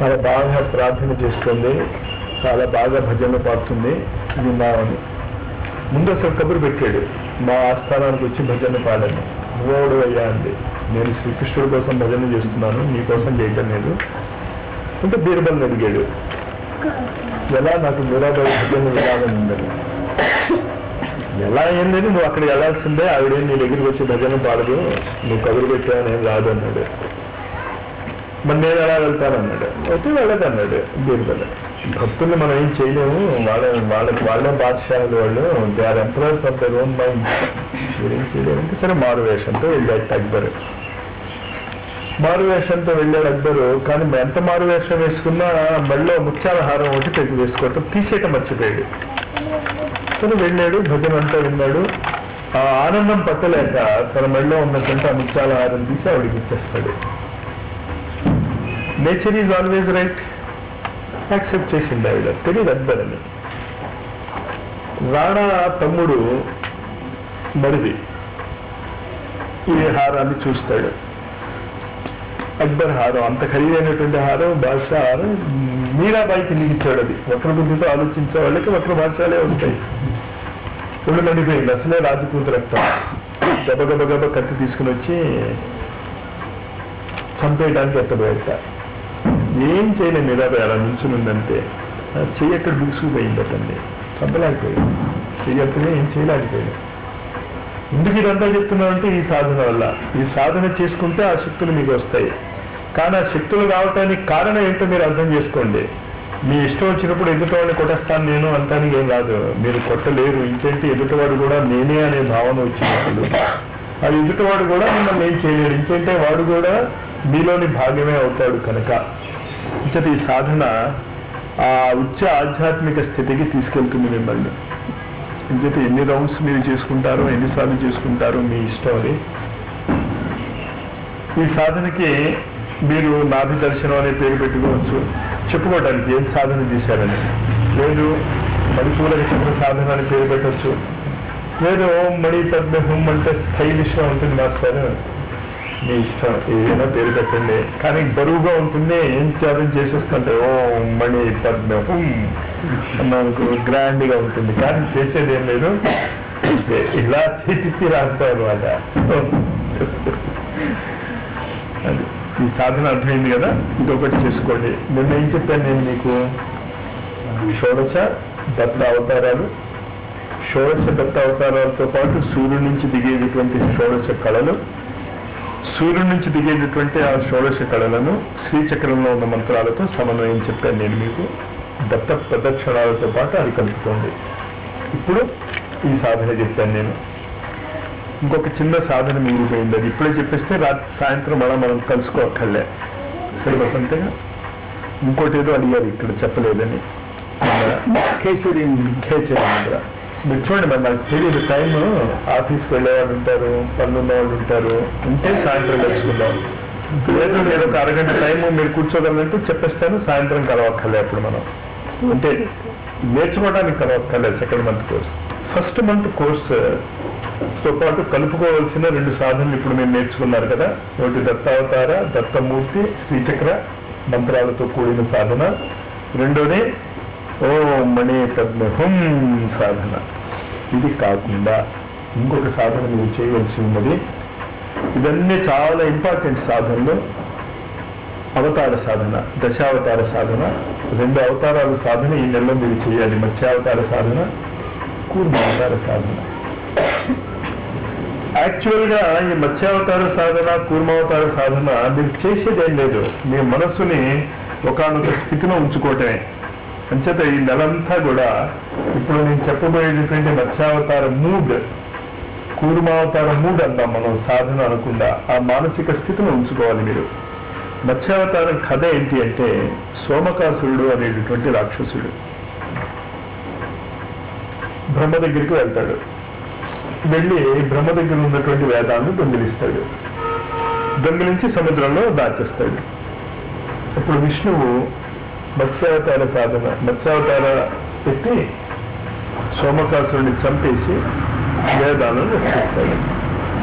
చాలా బాగా ప్రార్థన చేస్తుంది చాలా బాగా భజనలు పాడుతుంది విన్నామని ముందు అసలు కబురు పెట్టాడు మా ఆస్థానానికి వచ్చి భజన పాడాను నువ్వోడు అయ్యా అంది నేను శ్రీకృష్ణుడి కోసం భజన చేస్తున్నాను నీ కోసం చేయటం లేదు అంటే బీర్బల్ అడిగాడు ఎలా నాకు మీరాబాయి భజన వినాలని ఉందని ఎలా ఏం లేదు నువ్వు అక్కడ వెళ్ళాల్సిందే ఆవిడ నీ దగ్గరికి వచ్చి భజన పాడదు నువ్వు కబురు పెట్టావని ఏం రాదు అన్నాడు మరి నేను ఎలా వెళ్తాను అన్నాడు అయితే వెళ్ళదు అన్నాడు బీర్బల్ భక్తుల్ని మనం ఏం చేయలేము వాళ్ళ వాళ్ళకి వాళ్ళే బాద్షాలు వాళ్ళు they are employers of their own mind ఏం చేయలేమంటే సరే మారు వేషంతో వెళ్ళాడు అక్బర్ మారు వేషంతో వెళ్ళాడు అక్బరు కానీ ఎంత మారు వేషం వేసుకున్నా మెళ్ళో ముత్యాల హారం ఒకటి పెట్టి వేసుకోవటం తీసేయటం మర్చిపోయాడు తను వెళ్ళాడు భజన అంతా విన్నాడు ఆ ఆనందం పట్టలేక తన మెళ్ళో ఉన్నటువంటి ఆ ముత్యాల హారం తీసి ఆవిడకి ఇచ్చేస్తాడు nature is always right accept చేసింది ఆవిడ తెలియదు అక్బర్ అని రాణా తమ్ముడు మరిది ఈ హారాన్ని చూస్తాడు అక్బర్ హారం అంత ఖరీదైనటువంటి హారం బాద్షా హారం మీరాబాయికి నిలిచాడు అది వక్ర బుద్ధితో ఆలోచించే వాళ్ళకి వక్ర భాషలే ఉంటాయి ఒళ్ళు మండిపోయింది అసలే రాజకూతురు రక్తం గబ గబ గబ కత్తి తీసుకుని వచ్చి చంపేయడానికి ఎత్తబోయేట ఏం చేయలేదు మీరాబాయి అలా నిల్చుని ఉందంటే ఆ చెయ్యి ఎక్కడ బిగుసుకుపోయిందటండి చంపలేకపోయింది చెయ్యప్పుడే ఏం చేయలేకపోయింది ఎందుకు ఇదంతా చెప్తున్నామంటే ఈ సాధన వల్ల ఈ సాధన చేసుకుంటే ఆ శక్తులు మీకు వస్తాయి కానీ ఆ శక్తులు రావటానికి కారణం ఏంటో మీరు అర్థం చేసుకోండి మీ ఇష్టం వచ్చినప్పుడు ఎదుటివాడిని కొట్టేస్తాను నేను అంటానికి ఏం రాదు మీరు కొట్టలేరు ఇంకేంటి ఎదుటివాడు కూడా నేనే అనే భావన వచ్చినప్పుడు అది ఎదుటివాడు కూడా మిమ్మల్ని ఏం చేయలేడు ఇంకేంటే వాడు కూడా మీలోని భాగమే అవుతాడు కనుక ఇంకటి ఈ సాధన ఆ ఉచ్చ ఆధ్యాత్మిక స్థితికి తీసుకెళ్తుంది మిమ్మల్ని ఇంకైతే ఎన్ని రౌండ్స్ మీరు చేసుకుంటారో ఎన్నిసార్లు చేసుకుంటారో మీ ఇష్టం అది ఈ సాధనకి మీరు నాభి దర్శనం అనే పేరు పెట్టుకోవచ్చు చెప్పుకోవడానికి ఏం సాధన చేశారని లేదు మణిపూరక చక్ర సాధన అని పేరు పెట్టచ్చు లేదు ఓం మణి పద్మ హుం అంటే స్టైలిష్గా ఉంటుంది మాస్టర్ మీ ఇష్టం ఏదైనా పేరు పెట్టండి కానీ బరువుగా ఉంటుంది ఏం సాధన చేసేస్తుంటే ఓం మణి పద్మ హుం అన్నానికి గ్రాండ్ గా ఉంటుంది కానీ చేసేది ఏం లేదు అంతే. ఇలా చేతికి రాస్తాం అనమాట అది ఈ సాధన అర్థమైంది కదా ఇంకొకటి చేసుకోండి నిన్న ఏం చెప్పాను నేను మీకు షోడశ దత్త అవతారాలు షోడశ దత్త అవతారాలతో పాటు సూర్యుడి నుంచి దిగేటటువంటి షోడశ కళలు సూర్యుడి నుంచి దిగేటటువంటి ఆ షోడశ కళలను శ్రీచక్రంలో ఉన్న మంత్రాలతో సమన్వయం చెప్పాను నేను మీకు దత్త ప్రదక్షిణాలతో పాటు అది కలుపుకోండి ఇప్పుడు ఈ సాధన చెప్పాను నేను ఇంకొక చిన్న సాధన మిగిలిపోయింది అది ఇప్పుడే చెప్పేస్తే రాత్రి సాయంత్రం మళ్ళీ మనం కలుసుకోక్కర్లే సిలబస్ అంతేగా ఇంకోటి ఏదో అడిగారు ఇక్కడ చెప్పలేదని కేసరి ఖేచరి ముద్ర మీరు చూడండి మరి నాకు తెలియదు టైం ఆఫీస్కి వెళ్ళేవాళ్ళు ఉంటారు పనులు ఉన్న వాళ్ళు ఉంటారు ఉంటే సాయంత్రం కలుసుకుందాం లేదు నేను ఒక అరగంట టైం మీరు కూర్చోగలంటే చెప్పేస్తాను సాయంత్రం కలవక్కర్లే అప్పుడు మనం అంటే నేర్చుకోవడానికి కలవక్కర్లేదు second month course first month course తో పాటు కలుపుకోవాల్సిన రెండు సాధనలు ఇప్పుడు మీరు నేర్చుకున్నారు కదా ఒకటి దత్తావతార దత్తమూర్తి శ్రీచక్ర మంత్రాలతో కూడిన సాధన రెండోది ఓ మణి పద్మ హుం సాధన ఇది కాకుండా ఇంకొక సాధన మీరు చేయవలసి ఉన్నది ఇవన్నీ చాలా ఇంపార్టెంట్ సాధనలు అవతార సాధన దశావతార సాధన రెండు అవతారాల సాధన ఈ నెలలో మీరు చేయాలి మత్స్యావతార సాధన కూర్మావతార సాధన యాక్చువల్ గా ఈ మత్స్యావతార సాధన కూర్మావతార సాధన మీరు చేసేది ఏం లేదు మీ మనస్సుని ఒకనొక స్థితిలో ఉంచుకోవటమే అంచేత ఈ నెలంతా కూడా ఇప్పుడు నేను చెప్పబోయేటటువంటి మత్స్యావతార మూడ్ కూర్మావతార మూడ్ అందాం మనం సాధన అనకుండా ఆ మానసిక స్థితిని ఉంచుకోవాలి మీరు మత్స్యావతారం కథ ఏంటి అంటే సోమకాసురుడు అనేటటువంటి రాక్షసుడు బ్రహ్మ దగ్గరికి వెళ్తాడు వెళ్ళి బ్రహ్మ దగ్గర ఉన్నటువంటి వేదాలను దొంగిలిస్తాడు దొంగిలించి సముద్రంలో దాచేస్తాడు అప్పుడు విష్ణువు మత్స్యావతార సాధన మత్స్యావతార పెట్టి సోమకాసురుడిని చంపేసి వేదాలను రక్షిస్తాడు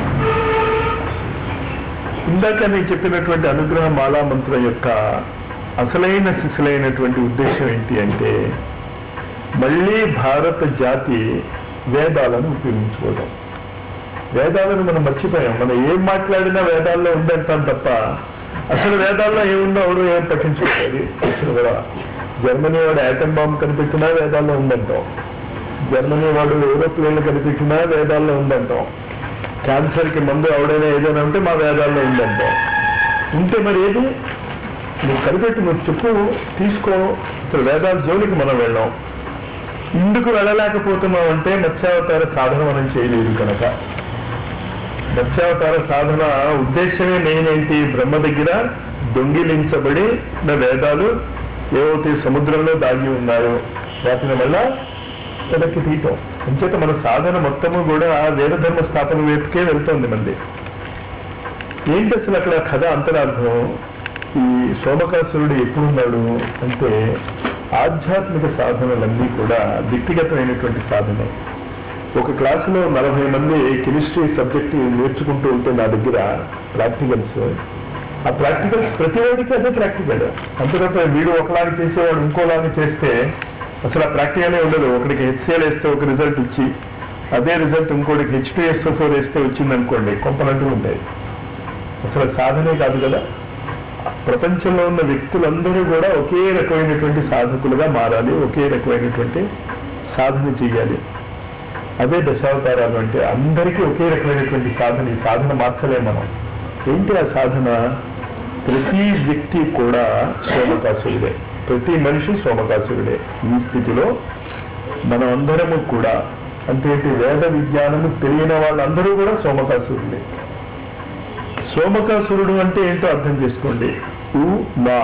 ఇందాక నేను చెప్పినటువంటి అనుగ్రహ మాలా మంత్రం యొక్క అసలైన సిసలైనటువంటి ఉద్దేశం ఏంటి అంటే మళ్ళీ భారత జాతి వేదాలను ఉపయోగించుకోవడం వేదాలను మనం మర్చిపోయాం మనం ఏం మాట్లాడినా వేదాల్లో ఉందంటాం తప్ప అసలు వేదాల్లో ఏముందో ఎవరు ఏం పట్టించుకోలేదు అసలు కూడా జర్మనీ వాడు యాటమ్ బాంబ్ కనిపెట్టినా వేదాల్లో ఉందంటాం జర్మనీ వాడు ఏరోప్లేన్లు కనిపెట్టినా వేదాల్లో ఉందంటాం క్యాన్సర్కి మందు ఎవడైనా ఏదైనా ఉంటే మా వేదాల్లో ఉందంటాం ఉంటే మరి ఏది నువ్వు కనిపెట్టి నువ్వు చెప్పు తీసుకో అసలు వేదాల జోలికి మనం వెళ్ళాం ఇందుకు వెళ్ళలేకపోతున్నాం అంటే మత్స్యావతార సాధన మనం చేయలేదు కనుక మత్స్యావతార సాధన ఉద్దేశమే మెయిన్ ఏంటి బ్రహ్మ దగ్గర దొంగిలించబడి నా వేదాలు ఏవైతే సముద్రంలో దాగి ఉన్నాయో వాటిని వల్ల వెనక్కి తీయటం అంచేత మన సాధన మొత్తము కూడా వేదధర్మ స్థాపన వైపుకే వెళ్తోంది మంది ఏంటి అసలు అక్కడ కథ అంతరార్థం ఈ సోమకాసురుడు ఎప్పుడున్నాడు అంటే ఆధ్యాత్మిక సాధనలన్నీ కూడా వ్యక్తిగతమైనటువంటి సాధనే ఒక క్లాసులో నలభై మంది కెమిస్ట్రీ సబ్జెక్ట్ నేర్చుకుంటూ ఉంటే నా దగ్గర ప్రాక్టికల్స్ ఆ ప్రాక్టికల్స్ ప్రతి వాడికి అదే ప్రాక్టికల్ అంతే తప్ప వీడు ఒకలాగా చేసేవాడు ఇంకోలాగా చేస్తే అసలు ఆ ప్రాక్టికలే ఉండదు ఒకడికి హెచ్సిఎల్ వేస్తే ఒక రిజల్ట్ ఇచ్చి అదే రిజల్ట్ ఇంకోటికి హెచ్ టూ ఎస్ ఫోర్ వేస్తే వచ్చింది అనుకోండి కొంపలంటూ ఉంటాయి అసలు సాధనే కాదు కదా ప్రపంచంలో ఉన్న వ్యక్తులందరూ కూడా ఒకే రకమైనటువంటి సాధకులుగా మారాలి ఒకే రకమైనటువంటి సాధన చేయాలి అదే దశావతారాలు అంటే అందరికీ ఒకే రకమైనటువంటి సాధన ఈ సాధన మార్చలేం మనం ఏంటి ఆ సాధన ప్రతి వ్యక్తి కూడా సోమకాసురుడే ప్రతి మనిషి సోమకాసురుడే ఈ స్థితిలో మనం అందరము కూడా అంటే ఏంటి వేద విజ్ఞానము తెలియని వాళ్ళందరూ కూడా సోమకాసురుడే సోమకాసురుడు అంటే ఏంటో అర్థం చేసుకోండి ఉ మా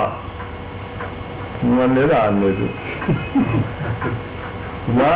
నువ్వు అనలేదు అనలేదు మా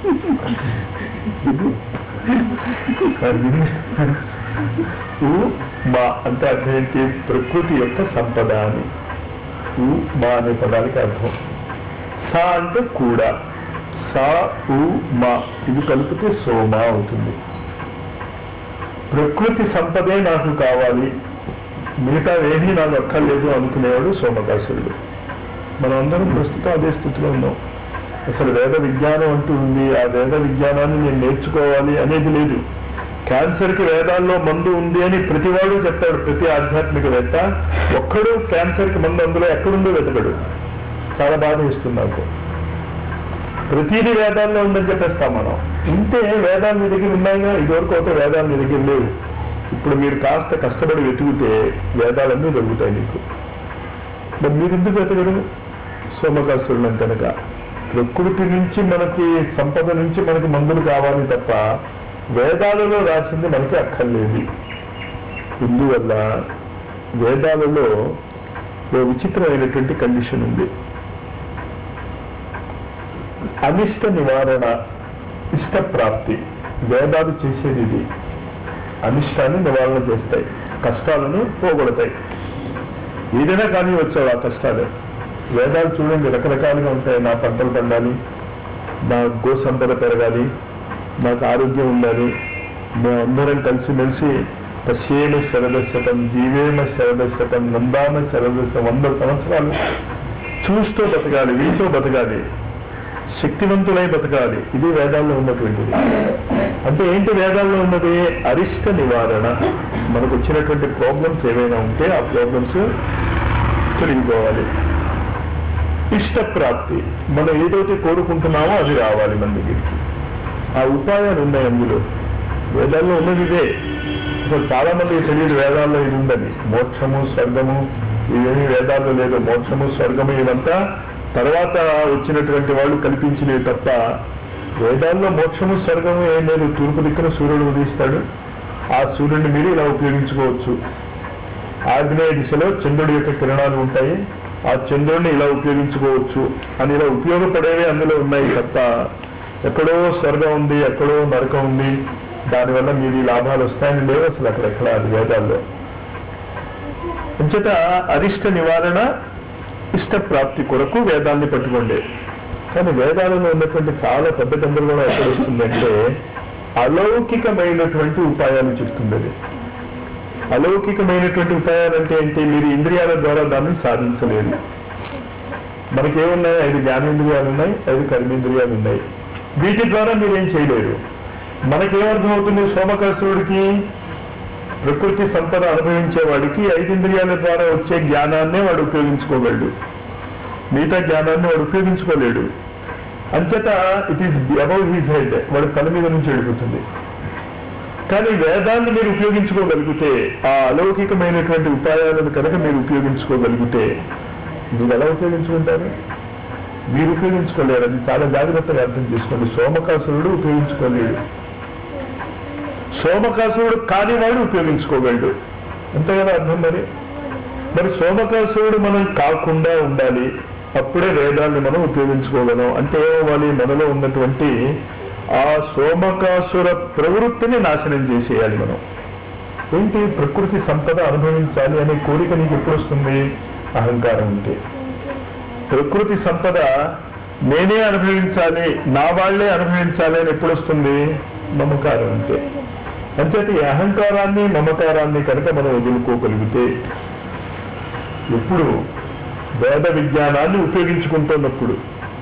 ఉ మా అంటే అర్థం ఏంటి ప్రకృతి యొక్క సంపద అని ఉ మా అనే పదానికి అర్థం సా అంటే కూడా సా ఉ మా ఇది కలిపితే సోమ అవుతుంది ప్రకృతి సంపదే నాకు కావాలి మిగతా ఏమీ నాకు అక్కర్లేదు అనుకునేవాడు సోమకాసురుడు మనం అందరం ప్రస్తుతం అదే స్థితిలో ఉన్నాం అసలు వేద విజ్ఞానం అంటూ ఉంది ఆ వేద విజ్ఞానాన్ని నేను నేర్చుకోవాలి అనేది లేదు క్యాన్సర్కి వేదాల్లో మందు ఉంది అని ప్రతివాడు చెప్తాడు ప్రతి ఆధ్యాత్మికవేత్త ఒక్కడు క్యాన్సర్కి మందు అందులో ఎక్కడుందో వెతకడు చాలా బాధ ఇస్తుంది నాకు ప్రతిదీ వేదాల్లో ఉందని చెప్పేస్తాం మనం ఉంటే వేదాలు మీ దగ్గర ఉన్నాయిగా ఇదివరకు అయితే వేదాలు మీ దగ్గర లేవు ఇప్పుడు మీరు కాస్త కష్టపడి వెతికితే వేదాలన్నీ దొరుకుతాయి మీకు మరి మీరు ఎందుకు వెతకడు సోమకాసురులం కనుక ప్రకృతి నుంచి మనకి సంపద నుంచి మనకి మందులు కావాలి తప్ప వేదాలలో రాసింది మనకి అక్కర్లేదు ఇందువల్ల వేదాలలో ఓ విచిత్రమైనటువంటి కండిషన్ ఉంది అనిష్ట నివారణ ఇష్ట ప్రాప్తి వేదాలు చేసేది ఇది అనిష్టాన్ని నివారణ చేస్తాయి కష్టాలను పోగొడతాయి ఏదైనా కానీ వచ్చావు ఆ కష్టాలు వేదాలు చూడండి రకరకాలుగా ఉంటాయి నా పంటలు పండాలి నా గో సంపద పెరగాలి నాకు ఆరోగ్యం ఉండాలి మేమందరం కలిసిమెలిసి పశ్యేమ శరద శతం జీవేమ శరద శతం నందాన శరద శతం వంద సంవత్సరాలు చూస్తూ బతకాలి వీటితో బతకాలి శక్తివంతులై బతకాలి ఇది వేదాల్లో ఉన్నటువంటిది అంటే ఏంటి వేదాల్లో ఉన్నది అరిష్ట నివారణ మనకు వచ్చినటువంటి ప్రాబ్లమ్స్ ఏవైనా ఉంటే ఆ ప్రాబ్లమ్స్ తొలగిపోవాలి ఇష్ట ప్రాప్తి మనం ఏదైతే కోరుకుంటున్నామో అది రావాలి మన దగ్గరికి ఆ ఉపాయాలు ఉన్నాయి అందులో వేదాల్లో ఉన్నది ఇదే అసలు చాలా మందికి తెలియదు వేదాల్లో ఇది ఉందని మోక్షము స్వర్గము ఇవేమీ వేదాల్లో లేదు మోక్షము స్వర్గము ఇవంతా తర్వాత వచ్చినటువంటి వాళ్ళు కల్పించినవి తప్ప వేదాల్లో మోక్షము స్వర్గము ఏం లేదు తూర్పు దిక్కున సూర్యుడు ఉదయిస్తాడు ఆ సూర్యుడిని మీరు ఇలా ఉపయోగించుకోవచ్చు ఆగ్నేయ దిశలో చంద్రుడి యొక్క కిరణాలు ఉంటాయి ఆ చంద్రుడిని ఇలా ఉపయోగించుకోవచ్చు అని ఇలా ఉపయోగపడేవి అందులో ఉన్నాయి తప్ప ఎక్కడో స్వర్గం ఉంది ఎక్కడో నరకం ఉంది దానివల్ల మీరు ఈ లాభాలు వస్తాయని లేవు అసలు అక్కడెక్కడ అది వేదాల్లో అంచేత అరిష్ట నివారణ ఇష్ట ప్రాప్తి కొరకు వేదాన్ని పట్టుకోండి కానీ వేదాలలో ఉన్నటువంటి చాలా పెద్ద గందరగోళం ఎక్కడ వస్తుందంటే అలౌకికమైనటువంటి ఉపాయాలు చెప్తుంది అది అలౌకికమైనటువంటి ఉపాయాలు అంటే ఏంటి మీరు ఇంద్రియాల ద్వారా దాన్ని సాధించలేరు మనకేమున్నాయి ఐదు జ్ఞానేంద్రియాలు ఉన్నాయి ఐదు కర్మేంద్రియాలు ఉన్నాయి వీటి ద్వారా మీరేం చేయలేరు మనకేమర్థమవుతుంది సోమకాసురుడికి ప్రకృతి సంపద అనుభవించే వాడికి ఐదింద్రియాల ద్వారా వచ్చే జ్ఞానాన్నే వాడు ఉపయోగించుకోగలడు మిగతా జ్ఞానాన్ని వాడు ఉపయోగించుకోలేడు అంచేత it is above his head వాడి తల మీద నుంచి వెళ్ళిపోతుంది కానీ వేదాన్ని మీరు ఉపయోగించుకోగలిగితే ఆ అలౌకికమైనటువంటి ఉపాయాలను కనుక మీరు ఉపయోగించుకోగలిగితే మీరు ఎలా ఉపయోగించుకుంటారు మీరు ఉపయోగించుకోలేరు అది చాలా జాగ్రత్తగా అర్థం చేసుకోండి సోమకాసురుడు ఉపయోగించుకోలేడు సోమకాసురుడు కానివాడు ఉపయోగించుకోగలడు అంతే కదా అర్థం మరి మరి సోమకాసురుడు మనం కాకుండా ఉండాలి అప్పుడే వేదాన్ని మనం ఉపయోగించుకోగలం అంటే ఏమవ్వాలి మనలో ఉన్నటువంటి ఆ సోమకాసుర ప్రవృత్తిని నాశనం చేసేయాలి మనం ఏంటి ప్రకృతి సంపద అనుభవించాలి అనే కోరిక నీకు ఎప్పుడు వస్తుంది అహంకారం ఉంటే ప్రకృతి సంపద నేనే అనుభవించాలి నా వాళ్లే అనుభవించాలి అని ఎప్పుడు వస్తుంది మమకారం ఉంటే అంచేత ఈ అహంకారాన్ని మమకారాన్ని కనుక మనం వదులుకోగలిగితే ఎప్పుడు వేద విజ్ఞానాన్ని ఉపయోగించుకుంటున్నప్పుడు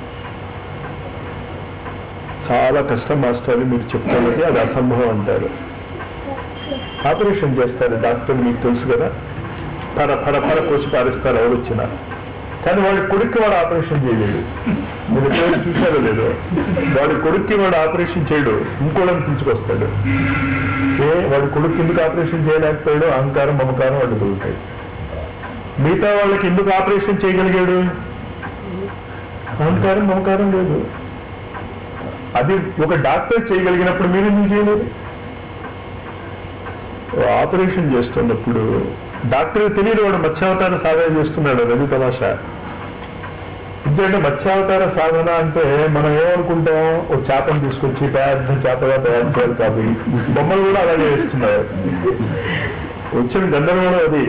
చాలా కష్టం మాస్టర్ మీరు చెప్తున్నది అది అసంభవం అంటారు ఆపరేషన్ చేస్తారు డాక్టర్ మీకు తెలుసు కదా పర పర పర కోసి పారేస్తారు ఎవరు వచ్చినా కానీ వాడి కొడుక్కి వాడు ఆపరేషన్ చేయలేడు మీరు ఎప్పుడైనా చూసారో లేదో వాడి కొడుక్కి వాడు ఆపరేషన్ చేయడు ఇంకోళ్ళని పిలుచుకొస్తాడు ఏ వాడి కొడుకు ఎందుకు ఆపరేషన్ చేయలేకపోయాడు అహంకారం మమకారం వాడు దొరుకుతాయి మిగతా వాళ్ళకి ఎందుకు ఆపరేషన్ చేయగలిగాడు అహంకారం మమకారం లేదు అది ఒక డాక్టర్ చేయగలిగినప్పుడు మీరు ఎందుకు చేయలేదు ఆపరేషన్ చేస్తున్నప్పుడు డాక్టర్ తెలియదు వాడు మత్స్యావతార సాధన చేస్తున్నాడు రవి తమాషా ఎందుకంటే మత్స్యావతార సాధన అంటే మనం ఏమనుకుంటాం ఒక చేపను తీసుకొచ్చి పెద్ద చేపగా తయారు చేయాలి కాదు బొమ్మలు కూడా అలాగే వేస్తున్నారు వచ్చిన గందరగోళం అది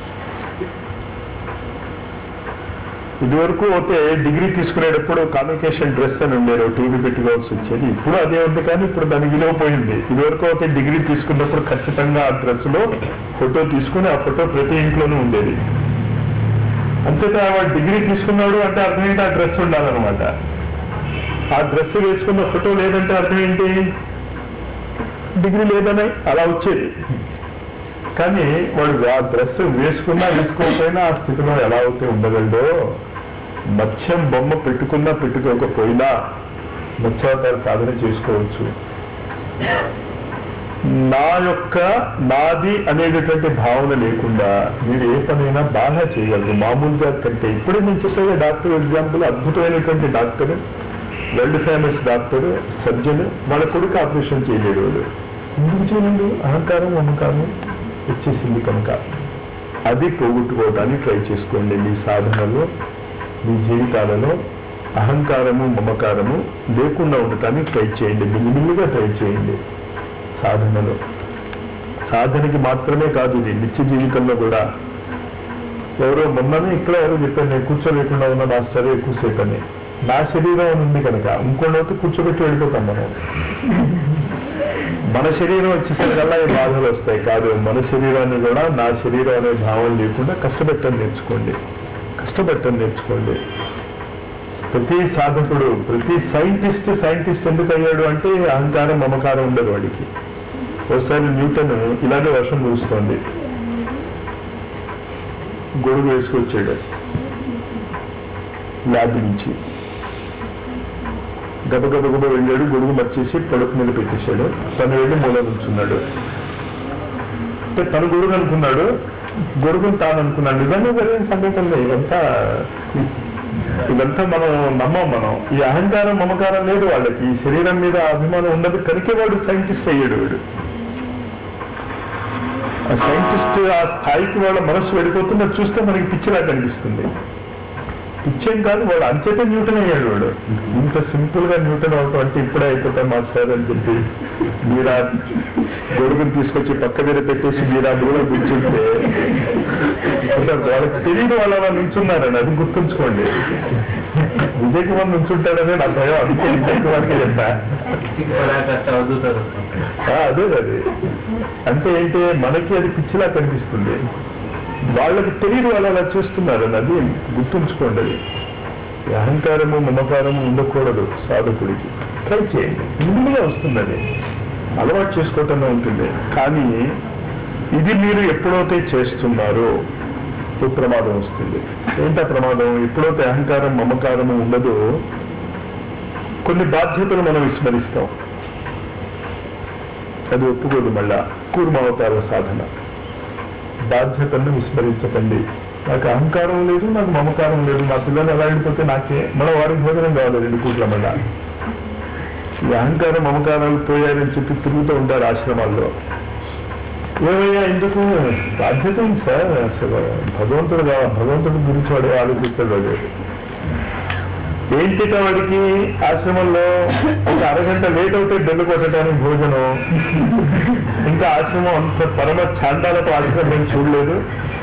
ఇదివరకు అయితే డిగ్రీ తీసుకునేటప్పుడు కామ్యూనికేషన్ డ్రెస్ అని ఉండేది టీవీ పెట్టుకోవాల్సి వచ్చేది ఇప్పుడు అదే ఉంది కానీ ఇప్పుడు దాని విలువ పోయింది ఇదివరకు అయితే డిగ్రీ తీసుకున్నప్పుడు ఖచ్చితంగా ఆ డ్రెస్ లో ఫోటో తీసుకుని ఆ ఫోటో ప్రతి ఇంట్లోనూ ఉండేది అంతేత వాడు డిగ్రీ తీసుకున్నాడు అంటే అర్థం ఏంటి ఆ డ్రెస్ ఉండాలన్నమాట ఆ డ్రెస్ వేసుకున్న ఫోటో లేదంటే అర్థం ఏంటి డిగ్రీ లేదని అలా వచ్చేది కానీ వాడు ఆ డ్రెస్ వేసుకున్నా వేసుకోకపోయినా ఆ స్థితిలో ఎలా అయితే ఉండగలడో మత్స్యం బొమ్మ పెట్టుకున్నా పెట్టుకోకపోయినా మత్స్యావతార సాధన చేసుకోవచ్చు నా యొక్క నాది అనేటటువంటి భావన లేకుండా మీరు ఏ పనైనా బాగా చేయగలరు మామూలుగా కంటే ఇప్పుడే నేను చెప్పే డాక్టర్ ఎగ్జాంపుల్ అద్భుతమైనటువంటి doctor world famous doctor surgeon వాళ్ళ కొడుకు ఆపరేషన్ చేయలేడు వాడు ఎందుకు చేయలేడు అహంకారం మమకారం వచ్చేసింది కనుక అది పోగొట్టుకోవడానికి ట్రై చేసుకోండి మీ సాధనలో మీ జీవితాలలో అహంకారము మమకారము లేకుండా ఉండటానికి ట్రై చేయండి మిల్లిమిల్లిగా ట్రై చేయండి సాధనలో సాధనకి మాత్రమే కాదు ఇది నిత్య జీవితంలో కూడా ఎవరో మొన్ననే ఇక్కడ ఎవరో చెప్పారు నేను కూర్చోలేకుండా ఉన్న మాస్టర్ ఎక్కువసేపు అని నా శరీరం అని ఉంది కనుక ఇంకోటి కూర్చోబెట్టి వెళ్ళిపోతాం మనం మన శరీరం వచ్చేసరికల్లా ఈ బాధలు వస్తాయి కాదు మన శరీరాన్ని కూడా నా శరీరం అనే భావం లేకుండా కష్టపెట్టని నేర్చుకోండి కష్టపెట్టని నేర్చుకోండి ప్రతి సాధకుడు ప్రతి సైంటిస్ట్ సైంటిస్ట్ ఎందుకు అయ్యాడు అంటే అహంకారం మమకారం ఉండదు వాడికి ఒకసారి న్యూటన్ ఇలాగే వర్షం కురుస్తోంది గొడుగు వేసుకొచ్చాడు ల్యాబ్ నుంచి గబగబ గబ వెళ్ళాడు గొడుగు మర్చేసి పడుపు మీద పెట్టేశాడు తను వెళ్ళి మూల నుంచున్నాడు అంటే తను గొడుగు అనుకున్నాడు గొడుగును తాను అనుకున్నాడు నిజంగా జరిగిన సంఘటనలే ఇదంతా ఇదంతా మనం నమ్మం మనం ఈ అహంకారం మమకారం లేదు వాళ్ళకి ఈ శరీరం మీద అభిమానం ఉండదు కనుకే వాడు సైంటిస్ట్ అయ్యాడు వాడు ఆ సైంటిస్ట్ ఆ స్థాయికి వాళ్ళ మనస్సు వెళ్ళిపోతున్నది చూస్తే మనకి పిచ్చిలా కనిపిస్తుంది పిచ్చేం కాదు వాడు అంచేతే న్యూటన్ అయ్యాడు వాడు ఇంత సింపుల్ గా న్యూటన్ అవటం అంటే ఇప్పుడే అయిపోతాం మాస్టర్ అని చెప్పి మీరా గొడుగుని తీసుకొచ్చి పక్క మీద పెట్టేసి మీరా దూరం కూర్చుంటే అంటే వాళ్ళకి తెలియదు వాళ్ళ వాళ్ళు నుంచున్నారని అది గుర్తుంచుకోండి విజయ్ కుమార్ నుంచుంటాడని నా భయం అందుకే విజయ్ కుమార్కి చెప్పా చదువుతారు ఆ, అదే అది అంటే ఏంటి మనకి అది పిచ్చిలా కనిపిస్తుంది వాళ్ళకి తెలియదు వాళ్ళు అలా చేస్తున్నారు అది గుర్తుంచుకోండి అది ఈ అహంకారము మమకారము ఉండకూడదు సాధకుడికి ట్రై చేయండి ముందుగా వస్తుంది అది అలవాటు చేసుకోవటమే ఉంటుంది కానీ ఇది మీరు ఎప్పుడైతే చేస్తున్నారో ఓ ప్రమాదం వస్తుంది ఏంటా ప్రమాదం ఎప్పుడైతే అహంకారం మమకారము ఉండదో కొన్ని బాధ్యతలు మనం విస్మరిస్తాం అది ఒప్పుకోదు మళ్ళా కూర్మావతార సాధన బాధ్యతలను విస్మరించకండి నాకు అహంకారం లేదు నాకు మమకారం లేదు నా పిల్లలు ఎలా వెళ్ళిపోతే నాకే మన వారికి భోజనం కావాలి రెండు పూట్ల మళ్ళా ఈ అహంకారం మమకారాలు పోయారని చెప్పి తిరుగుతూ ఉంటారు ఆశ్రమాల్లో ఏమయ్యా ఎందుకు బాధ్యత ఉంది సార్ అసలు భగవంతుడు కావాలి భగవంతుడి గురించి వాడు ఆలోచిస్తాడు వాడు ఏంటిట వాడికి ఆశ్రమంలో ఒక అరగంట లేట్ అవుతే బెల్లు కొట్టడానికి భోజనం ఇంకా ఆశ్రమం అంత పరమ చాండాలకు ఆశ్రమం నేను చూడలేదు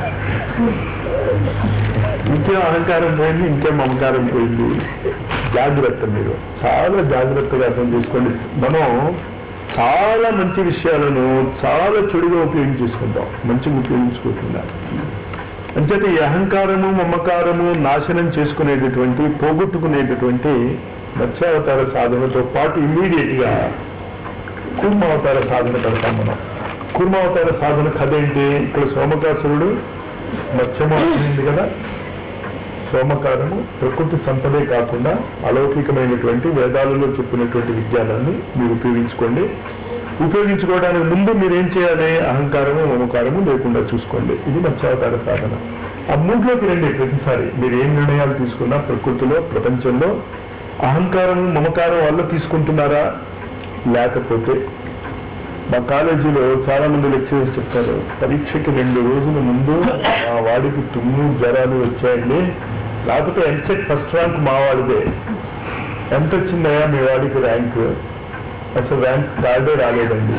ఇంకేం అహంకారం పోయింది ఇంకేం మమకారం పోయింది జాగ్రత్త మీరు చాలా జాగ్రత్తగా అర్థం చేసుకోండి మనం చాలా మంచి విషయాలను చాలా చెడుగా ఉపయోగించేసుకుంటాం మంచిగా ఉపయోగించుకోకుండా అంచేత ఈ అహంకారము మమకారము నాశనం చేసుకునేటటువంటి పోగొట్టుకునేటటువంటి మత్స్యావతార సాధనతో పాటు ఇమ్మీడియట్ గా కూర్మావతార సాధన పెడతాం మనం కూర్మావతార సాధన కథ ఏంటి ఇక్కడ సోమకాసురుడు మత్స్యము అయింది కదా సోమకారము ప్రకృతి సంపదే కాకుండా అలౌకికమైనటువంటి వేదాలలో చెప్పినటువంటి విజ్ఞానాన్ని మీరు ఉపయోగించుకోండి ఉపయోగించుకోవడానికి ముందు మీరు ఏం చేయాలి అహంకారము మమకారము లేకుండా చూసుకోండి ఇది మత్స్యావతార సాధన ఆ మూడులోకి రండి ప్రతిసారి మీరు ఏం నిర్ణయాలు తీసుకున్నా ప్రకృతిలో ప్రపంచంలో అహంకారము మమకారం వల్ల తీసుకుంటున్నారా లేకపోతే మా కాలేజీలో చాలా మంది లెక్చరర్స్ చెప్తారు పరీక్షకి రెండు రోజుల ముందు మా వాడికి తుమ్ము జ్వరాలు వచ్చాయండి లేకపోతే ఎంసెట్ ఫస్ట్ ర్యాంక్ మా వాడిదే ఎంత వచ్చిందయ్యా మీ వాడికి ర్యాంక్ అసలు ర్యాంక్ కార్డే రాలేదండి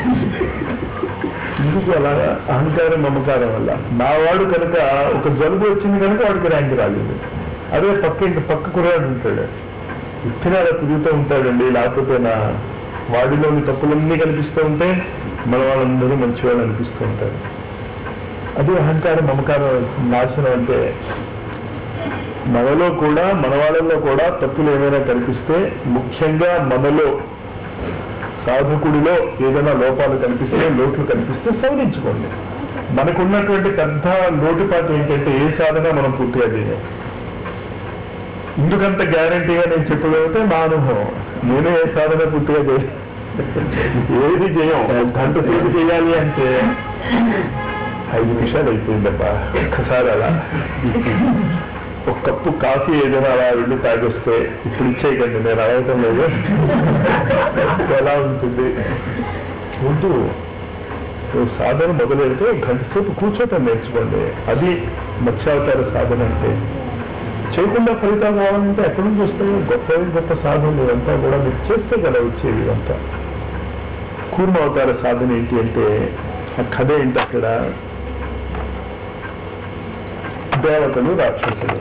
ఎందుకు అలా అహంకారం మమకారం వల్ల నా వాడు కనుక ఒక జలుబు వచ్చింది కనుక వాడికి ర్యాంక్ రాలేదు అదే పక్క ఇంటి పక్క కుర్రాడు ఉంటాడు ఇచ్చినా అలా తిరుగుతూ ఉంటాడండి లేకపోతే నా వాడిలోని తప్పులన్నీ కనిపిస్తూ ఉంటే మన వాళ్ళందరూ మంచివాళ్ళు అనిపిస్తూ ఉంటారు అది అహంకారం మమకారం నాశనం అంటే మనలో కూడా మన వాళ్ళల్లో కూడా తప్పులు ఏమైనా కనిపిస్తే ముఖ్యంగా మనలో సాధకుడిలో ఏదైనా లోపాలు కనిపిస్తే లోట్లు కనిపిస్తే సవరించుకోండి మనకున్నటువంటి పెద్ద లోటుపాటు ఏంటంటే ఏ సాధన మనం పూర్తిగా చేయాలి ఎందుకంత గ్యారంటీగా నేను చెప్పగలిగితే నా అనుభవం నేను ఏ సాధన పూర్తిగా చేయాలి ఏది చేయం ఒక గంట సేపు చేయాలి అంటే ఐదు నిమిషాలు అయిపోయిందబ్బా ఒక్కసారి అలా ఒక కప్పు కాఫీ ఏదైనా అలా వెళ్ళి తాగొస్తే ఇప్పుడు ఇచ్చేయకండి నేను అడగటం లేదు ఎలా ఉంటుంది వద్దు ఓ సాధన మొదలెడితే ఒక గంట సేపు కూర్చోటం నేర్చుకోండి అది మత్స్యావతార సాధన అంటే చేయకుండా ఫలితాలు రావాలంటే ఎక్కడి నుంచి వస్తాయో గొప్ప గొప్ప సాధనలు ఇదంతా కూడా మీరు చేస్తే కదా వచ్చేవి ఇదంతా కూర్మ అవతార సాధన ఏంటి అంటే ఆ కథ ఏంటి అక్కడ దేవతలు రాక్షసులు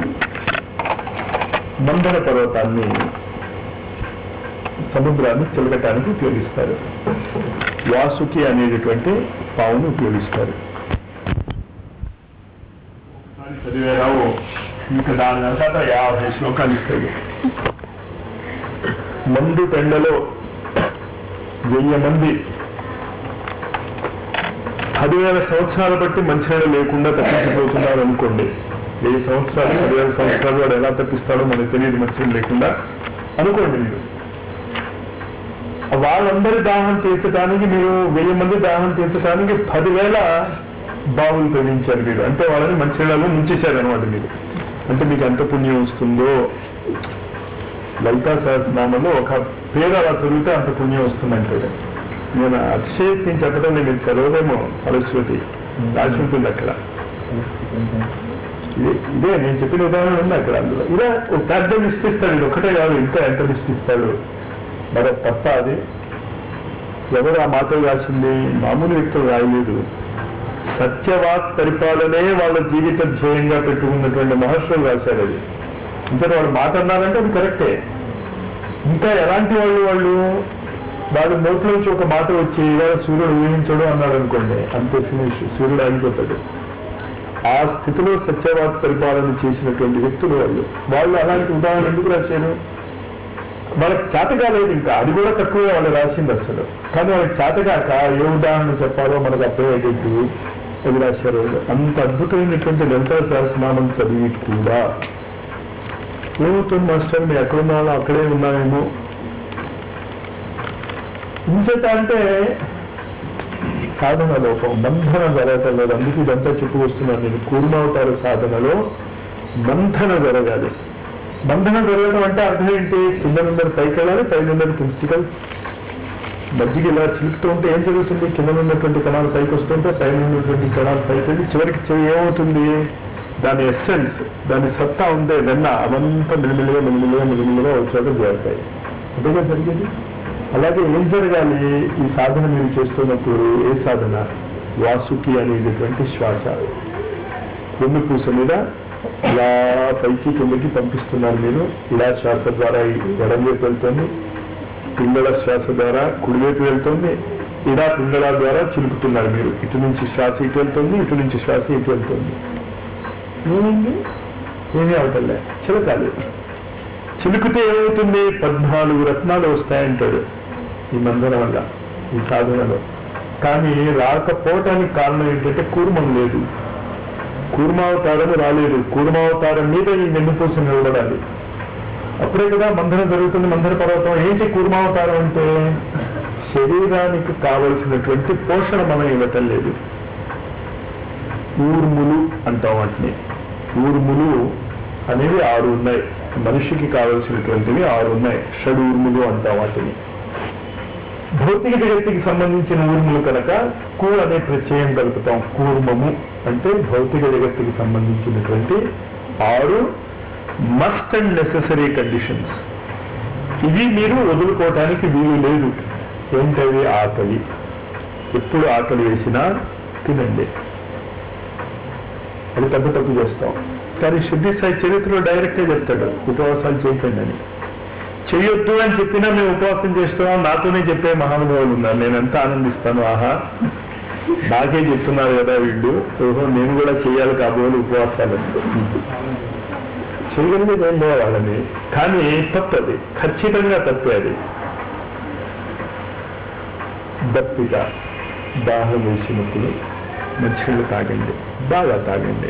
మందర పర్వతాన్ని సముద్రాన్ని చిలకటానికి ఉపయోగిస్తారు వాసుకి అనేటటువంటి పావును ఉపయోగిస్తారు ఒకసారి చదివేరావు ఇంకా దాని తర్వాత యాభై శ్లోకాలు ఇస్తాడు మండు పెండలో వెయ్యి మంది పదివేల సంవత్సరాలు బట్టి మంచినీళ్ళు లేకుండా తప్పించిపోతున్నారు అనుకోండి వెయ్యి సంవత్సరాలు పదివేల సంవత్సరాలు వాడు ఎలా తప్పిస్తాడో మనకు తెలియదు మంచినీళ్ళు లేకుండా అనుకోండి మీరు వాళ్ళందరి దాహం తీర్చడానికి మీరు వెయ్యి మంది దాహం తీర్చడానికి పదివేల బావులు తవ్వించారు మీరు అంటే వాళ్ళని మంచినీళ్ళలో ముంచేశారు అనమాట మీరు అంటే మీకు ఎంత పుణ్యం వస్తుందో లలితా సహస్రనామంలో ఒక పేరు అలా చదివితే అంత పుణ్యం వస్తుందంటాడు నేను అతిశయక్తి చెప్పడం నేను ఇది చదవదేమో సరస్వతి రాసి ఉంటుంది అక్కడ ఇదే- ఇదే నేను చెప్పిన ఉదాహరణ ఉంది అక్కడ అందులో ఇలా ఒక పెద్ద లిస్ట్ ఇస్తాడు ఇది ఒకటే కాదు ఇంకా ఎంత లిస్ట్ ఇస్తాడు మరి అది తప్ప అది ఎవరు ఆ మాటలు రాసింది మామూలు వ్యక్తులు రాయలేదు సత్యవాక్ పరిపాలనే వాళ్ళ జీవిత ధ్యేయంగా పెట్టుకున్నటువంటి మహర్షులు రాశారు అది ఇంకా వాళ్ళు మాట అన్నారంటే అది కరెక్టే ఇంకా ఎలాంటి వాళ్ళు వాళ్ళు వాళ్ళ నోట్లోంచి ఒక మాట వచ్చి ఇవాళ సూర్యుడు ఊహించడు అన్నాడు అనుకోండి అంతే ఫినిష్ సూర్యుడు ఆగిపోతాడు ఆ స్థితిలో సత్యవాద పరిపాలన చేసినటువంటి వ్యక్తులు వాళ్ళు వాళ్ళు అలాంటి ఉదాహరణ ఎందుకు రాశారు వాళ్ళకి చేత కాలేదు ఇంకా అది కూడా తక్కువే వాళ్ళు రాసింది అసలు కానీ వాళ్ళకి చేత కాక ఏ ఉదాహరణ చెప్పాలో మనకు అర్థమయ్యేటట్టు అది రాశారు అంత అద్భుతమైనటువంటి లలితా సహస్రనామం చదివి కూడా ఏమవుతుంది మాస్టర్ మీరు ఎక్కడ ఉన్నారో అక్కడే ఉన్నామేమో ఇంచేత అంటే సాధన లోపం బంధన జరగటం లేదు అందుకే ఇదంతా చెప్పుకొస్తున్నాను నేను కూర్మావతార సాధనలో బంధన జరగాలి బంధన జరగడం అంటే అర్థం ఏంటి కింద నుండి పైకి వెళ్ళాలి పై నుండి కిందికి మధ్యకి ఇలా చిలుపుతూ ఉంటే ఏం జరుగుతుంది కింద ఉన్నటువంటి కణాలు పైకి వస్తుంటే పైన ఉన్నటువంటి కణాలు పైకి వెళ్ళి చివరికి చివరి ఏమవుతుంది దాని ఎస్సెన్స్ దాని సత్తా ఉందే వెన్న అవంతా మిలిమిలిగా మిలిమిలిగా మిలిమిలిగా వచ్చాక చేరుతాయి అదేగా జరిగేది అలాగే ఏం జరగాలి ఈ సాధన మీరు చేస్తున్నప్పుడు ఏ సాధన వాసుకి అనేటటువంటి శ్వాస వెన్ను పూస మీద ఇలా పైకి కిందకి పంపిస్తున్నారు మీరు ఇలా శ్వాస ద్వారా ఎడం వైపు వెళ్తుంది పింగళ శ్వాస ద్వారా కుడివైపు వెళ్తుంది ఇడా పింగళ ద్వారా చిలుపుతున్నారు మీరు ఇటు నుంచి శ్వాస ఇటు వెళ్తుంది ఇటు నుంచి శ్వాస ఇటు వెళ్తుంది ఏమైంది ఏమీ అవటంలే చిలకాలి చిలుకుతే ఏమవుతుంది పద్నాలుగు రత్నాలు వస్తాయంటాడు ఈ మందన వల్ల ఈ సాధనలో కానీ రాకపోవటానికి కారణం ఏంటంటే కూర్మం లేదు కూర్మావతారం రాలేదు కూర్మావతారం మీద ఈ వెన్నుపూస నిలబడాలి అప్పుడే కదా మందన జరుగుతుంది మందన పర్వతం ఏంటి కూర్మావతారం అంటే శరీరానికి కావలసినటువంటి పోషణ మనం ఇవ్వటం లేదు ఊర్ములు అంటాం వాటిని ఊర్ములు అనేవి ఆరు ఉన్నాయి మనిషికి కావలసినటువంటివి ఆరు ఉన్నాయి షడూర్ములు అంటాం వాటిని భౌతిక జగత్తుకి సంబంధించిన ఊర్ములు కనుక కూ అనే ప్రత్యయం కలుపుతాం కూర్మము అంటే భౌతిక జగత్తుకి సంబంధించినటువంటి ఆరు మస్ట్ అండ్ నెససరీ కండిషన్స్ ఇవి మీరు వదులుకోవటానికి వీలు లేదు ఏంటవి ఆకలి ఎప్పుడు ఆకలి వేసినా తినండి అది పెద్ద తప్పు చేస్తాం కానీ శుద్ధి సాయి చరిత్రలో డైరెక్ట్గా చెప్తాడు ఉపవాసాలు చేయకండి అని చెయ్యొద్దు అని చెప్పినా మేము ఉపవాసం చేస్తున్నాం నాతోనే చెప్పే మహానుభావులు ఉన్నారు నేను ఎంత ఆనందిస్తాను ఆహా నాకే చెప్తున్నారు కదా వీళ్ళు ఓహో నేను కూడా చేయాలి కాబోలు ఉపవాసాలు చేయగలిగేది ఏం లేదు వాళ్ళని కానీ తప్పది ఖచ్చితంగా తప్పే అది దప్పిక దాహం వేసినప్పుడు మంచినీళ్ళు తాగండి బాగా తాగండి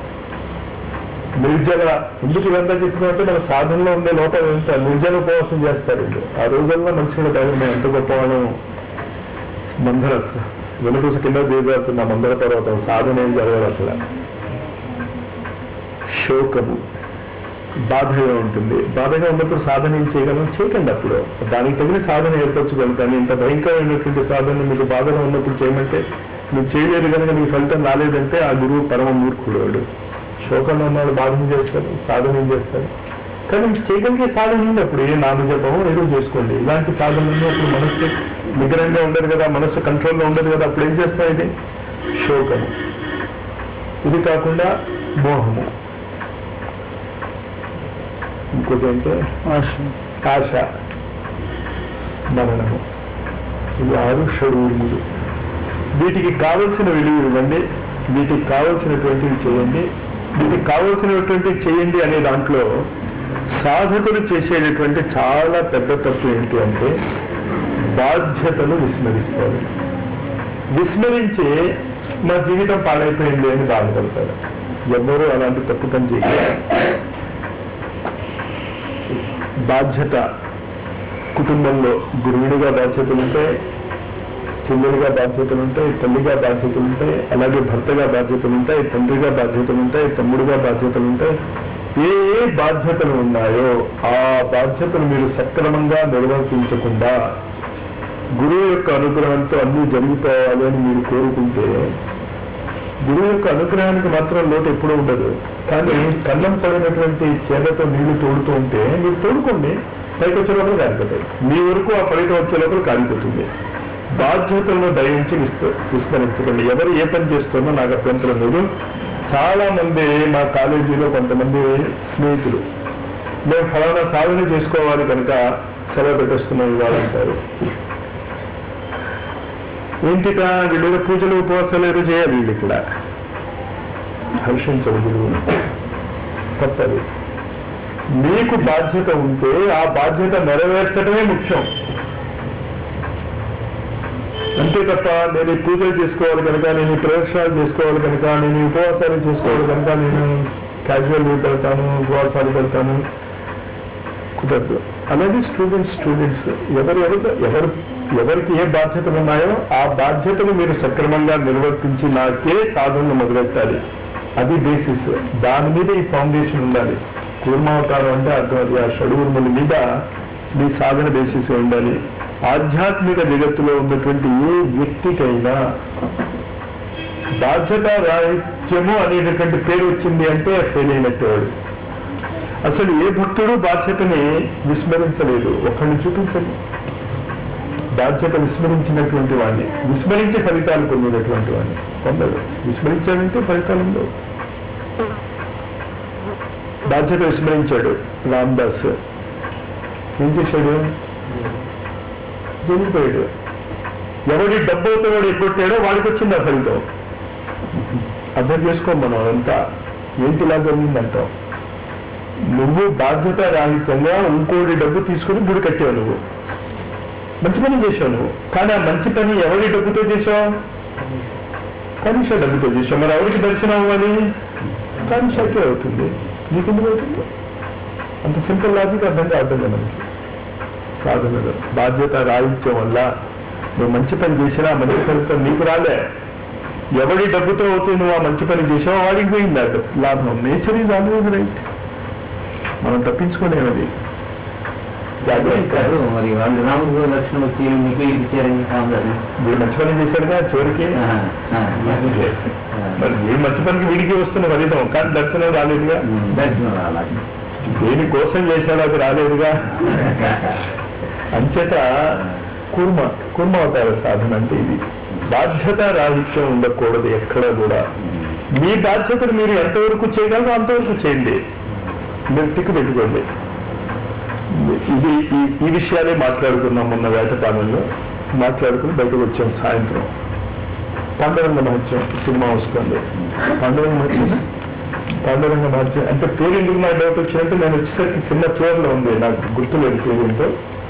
నిర్జల ఎందుకు ఇదంతా చెప్తున్నట్టే మన సాధనలో ఉండే లోపల ఎంత నిర్జల ఉపవాసం చేస్తారు వీళ్ళు ఆ రోజుల్లో మంచినీళ్ళు తాగండి ఎంత గొప్పవాళ్ళం మందర వెనుకూస కింద దిగజారుతున్న మందర పర్వతం సాధన ఏం జరగదు అసలు శోకము బాధగా ఉంటుంది బాధగా ఉన్నప్పుడు సాధన ఏం చేయగలం చేయకండి అప్పుడు దానికి తగిన సాధన ఏర్పరచుకోగలుగుతాను ఇంత భయంకరమైనటువంటి సాధన మీకు బాధగా ఉన్నప్పుడు చేయమంటే నువ్వు చేయలేదు కనుక నీకు ఫలితం రాలేదంటే ఆ గురువు పరమ మూర్ఖుడు వాడు శోకంలో ఉన్నవాడు బాధన చేస్తారు సాధన ఏం చేస్తారు కానీ మీకు చేయగలిగే సాధన ఉంది అప్పుడు ఏ నామజపమో ఏదో చేసుకోండి ఇలాంటి సాధన ఉన్నప్పుడు మనస్సు నిగ్రహంగా ఉండదు కదా మనస్సు కంట్రోల్లో ఉండదు కదా అప్పుడు ఏం చేస్తాయి ఇది శోకము ఇది కాకుండా మోహము ఇంకోటి అంటే ఆశ మరణము ఇవి ఆరు షడూర్ములు వీటికి కావలసిన విలువ ఇవ్వండి వీటికి కావలసినటువంటివి చేయండి వీటికి కావలసినటువంటివి చేయండి అనే దాంట్లో సాధకులు చేసేటటువంటి చాలా పెద్ద తప్పు ఏంటి అంటే బాధ్యతను విస్మరిస్తారు విస్మరించి నా జీవితం పాడైపోయింది అని బాధపడతారు ఎవ్వరూ అలాంటి తప్పు పని చేయలేదు బాధ్యత కుటుంబంలో గురువుడిగా బాధ్యతలు ఉంటాయి చెల్లెలుగా బాధ్యతలు ఉంటాయి తల్లిగా బాధ్యతలు ఉంటాయి అలాగే భర్తగా బాధ్యతలు ఉంటాయి తండ్రిగా బాధ్యతలు ఉంటాయి తమ్ముడుగా బాధ్యతలు ఉంటాయి ఏ ఏ బాధ్యతలు ఉన్నాయో ఆ బాధ్యతలు మీరు సక్రమంగా నిర్వర్తించకుండా గురువు యొక్క అనుగ్రహంతో అన్నీ జరిగిపోవాలి అని మీరు కోరుకుంటే గురువు యొక్క అనుగ్రహానికి మాత్రం లోటు ఎప్పుడూ ఉండదు కానీ కన్నం పడినటువంటి చేదతో నీళ్లు తోడుతూ ఉంటే మీరు తోడుకోండి పైకి వచ్చే లోపల కారిపోతాయి మీ వరకు ఆ ఫలితం వచ్చే లోపల కారిపోతుంది బాధ్యతలను దయించి విస్త విస్మరించకండి ఎవరు ఏ పని చేస్తుందో నాకు అభ్యంతరం లేదు చాలా మంది మా కాలేజీలో కొంతమంది స్నేహితులు మేము ఫలానా సాధన చేసుకోవాలి కనుక సెలవు పెట్టేస్తున్నాం ఇవ్వాలంటారు ఏంటిట వీళ్ళు ఏదో పూజలు ఉపవాసాలు ఏదో చేయాలి వీళ్ళు ఇక్కడ హర్షించవు గురువుని తప్పది మీకు బాధ్యత ఉంటే ఆ బాధ్యత నెరవేర్చడమే ముఖ్యం అంతే తప్ప నేను ఈ పూజలు చేసుకోవాలి కనుక నేను ఈ ప్రదక్షిణాలు చేసుకోవాలి కనుక నేను ఈ ఉపవాసాలు చేసుకోవాలి కనుక నేను క్యాజువల్ లీవ్ పెడతాను ఉపవాసాలు పెడతాను కుదరదు అలాగే స్టూడెంట్స్ స్టూడెంట్స్ ఎవరు ఎవరు ఎవరు ఎవరికి ఏ బాధ్యతలు ఉన్నాయో ఆ బాధ్యతలు మీరు సక్రమంగా నిర్వర్తించి నాకే సాధనలు మొదలెట్టాలి అది బేసిస్ దాని మీద ఈ ఫౌండేషన్ ఉండాలి కూర్మావతారం అంటే అర్థం అది ఆ షడుగురుముల మీద మీ సాధన బేసిస్ ఉండాలి ఆధ్యాత్మిక జగత్తులో ఉన్నటువంటి ఏ వ్యక్తికైనా బాధ్యత రాహిత్యము అనేటటువంటి పేరు వచ్చింది అంటే ఫెయిల్ అయినట్టు వాడు అసలు ఏ భక్తుడు బాధ్యతని విస్మరించలేదు ఒకరిని చూపించండి బాధ్యత విస్మరించినటువంటి వాడిని విస్మరించే ఫలితాలు పొందినటువంటి వాడిని పొందడు విస్మరించాడంటే ఫలితాలు ఉండవు బాధ్యత విస్మరించాడు రామ్దాస్ ఏం చేశాడు జరిగిపోయాడు ఎవడి డబ్బులతో వాడు ఎగ్గొట్టాడో వాడికి వచ్చింది ఆ ఫలితం అర్థం చేసుకోం మనం అదంతా ఏంటి ఇలా జరిగిందంటాం నువ్వు బాధ్యత రాహిత్యంగా ఇంకోటి డబ్బు తీసుకుని గుడి కట్టావు నువ్వు మంచి పని చేశావు నువ్వు కానీ ఆ మంచి పని ఎవరి డబ్బుతో చేశావు కనిష డబ్బుతో చేశావు మరి ఎవరికి దర్శనం అవ్వాలి కనిషకే అవుతుంది నీకెందుకు అవుతుంది అంత సింపుల్ లాజిక్ అర్థం కావట్లేదు మనకి సాధనలు బాధ్యత రాహిత్యం వల్ల నువ్వు మంచి పని చేసినా ఆ మంచి ఫలితం నీకు రాలే ఎవడి డబ్బుతో అవుతే నువ్వు ఆ మంచి పని చేసావో వాడికి పోయింది ఆ డబ్బు- లాభం నేచర్ ఈజ్ ఆల్వేజ్ రైట్ మనం తప్పించుకోలేమది జాగ్రత్త కాదు మరి వాళ్ళు రాముడు లక్షణం వచ్చి మీకు ఇచ్చారని కాదు వీడు మంచి పని చేశాడుగా చివరికి మరి వీడు మంచి పనికి వీడికి వస్తున్న ఫలితం కానీ దర్శనం రాలేదుగా దర్శనం అలాగే దేనికోసం చేశాడో అది రాలేదుగా అంచేత కూర్మ కూర్మ అవతార సాధన అంటే ఇది బాధ్యత రాహిత్యం ఉండకూడదు ఎక్కడ కూడా మీ బాధ్యతను మీరు ఎంతవరకు చేయగలరో అంతవరకు చేయండి మీరు టిక్కు పెట్టుకోండి ఇది ఈ ఈ విషయాలే మాట్లాడుకున్నాం మొన్న వేటపాలెంలో మాట్లాడుకుని బయటకు వచ్చాం సాయంత్రం పాండురంగ మహత్యం సినిమా వస్తుంది పాండురంగ మహత్యం పాండురంగ మహత్యం అంటే పేరు ఎందుకు నాకు డౌట్ వచ్చినట్టు నేను వచ్చేసరికి సినిమా చివరిలో ఉంది నాకు గుర్తులేదు పేరుంతో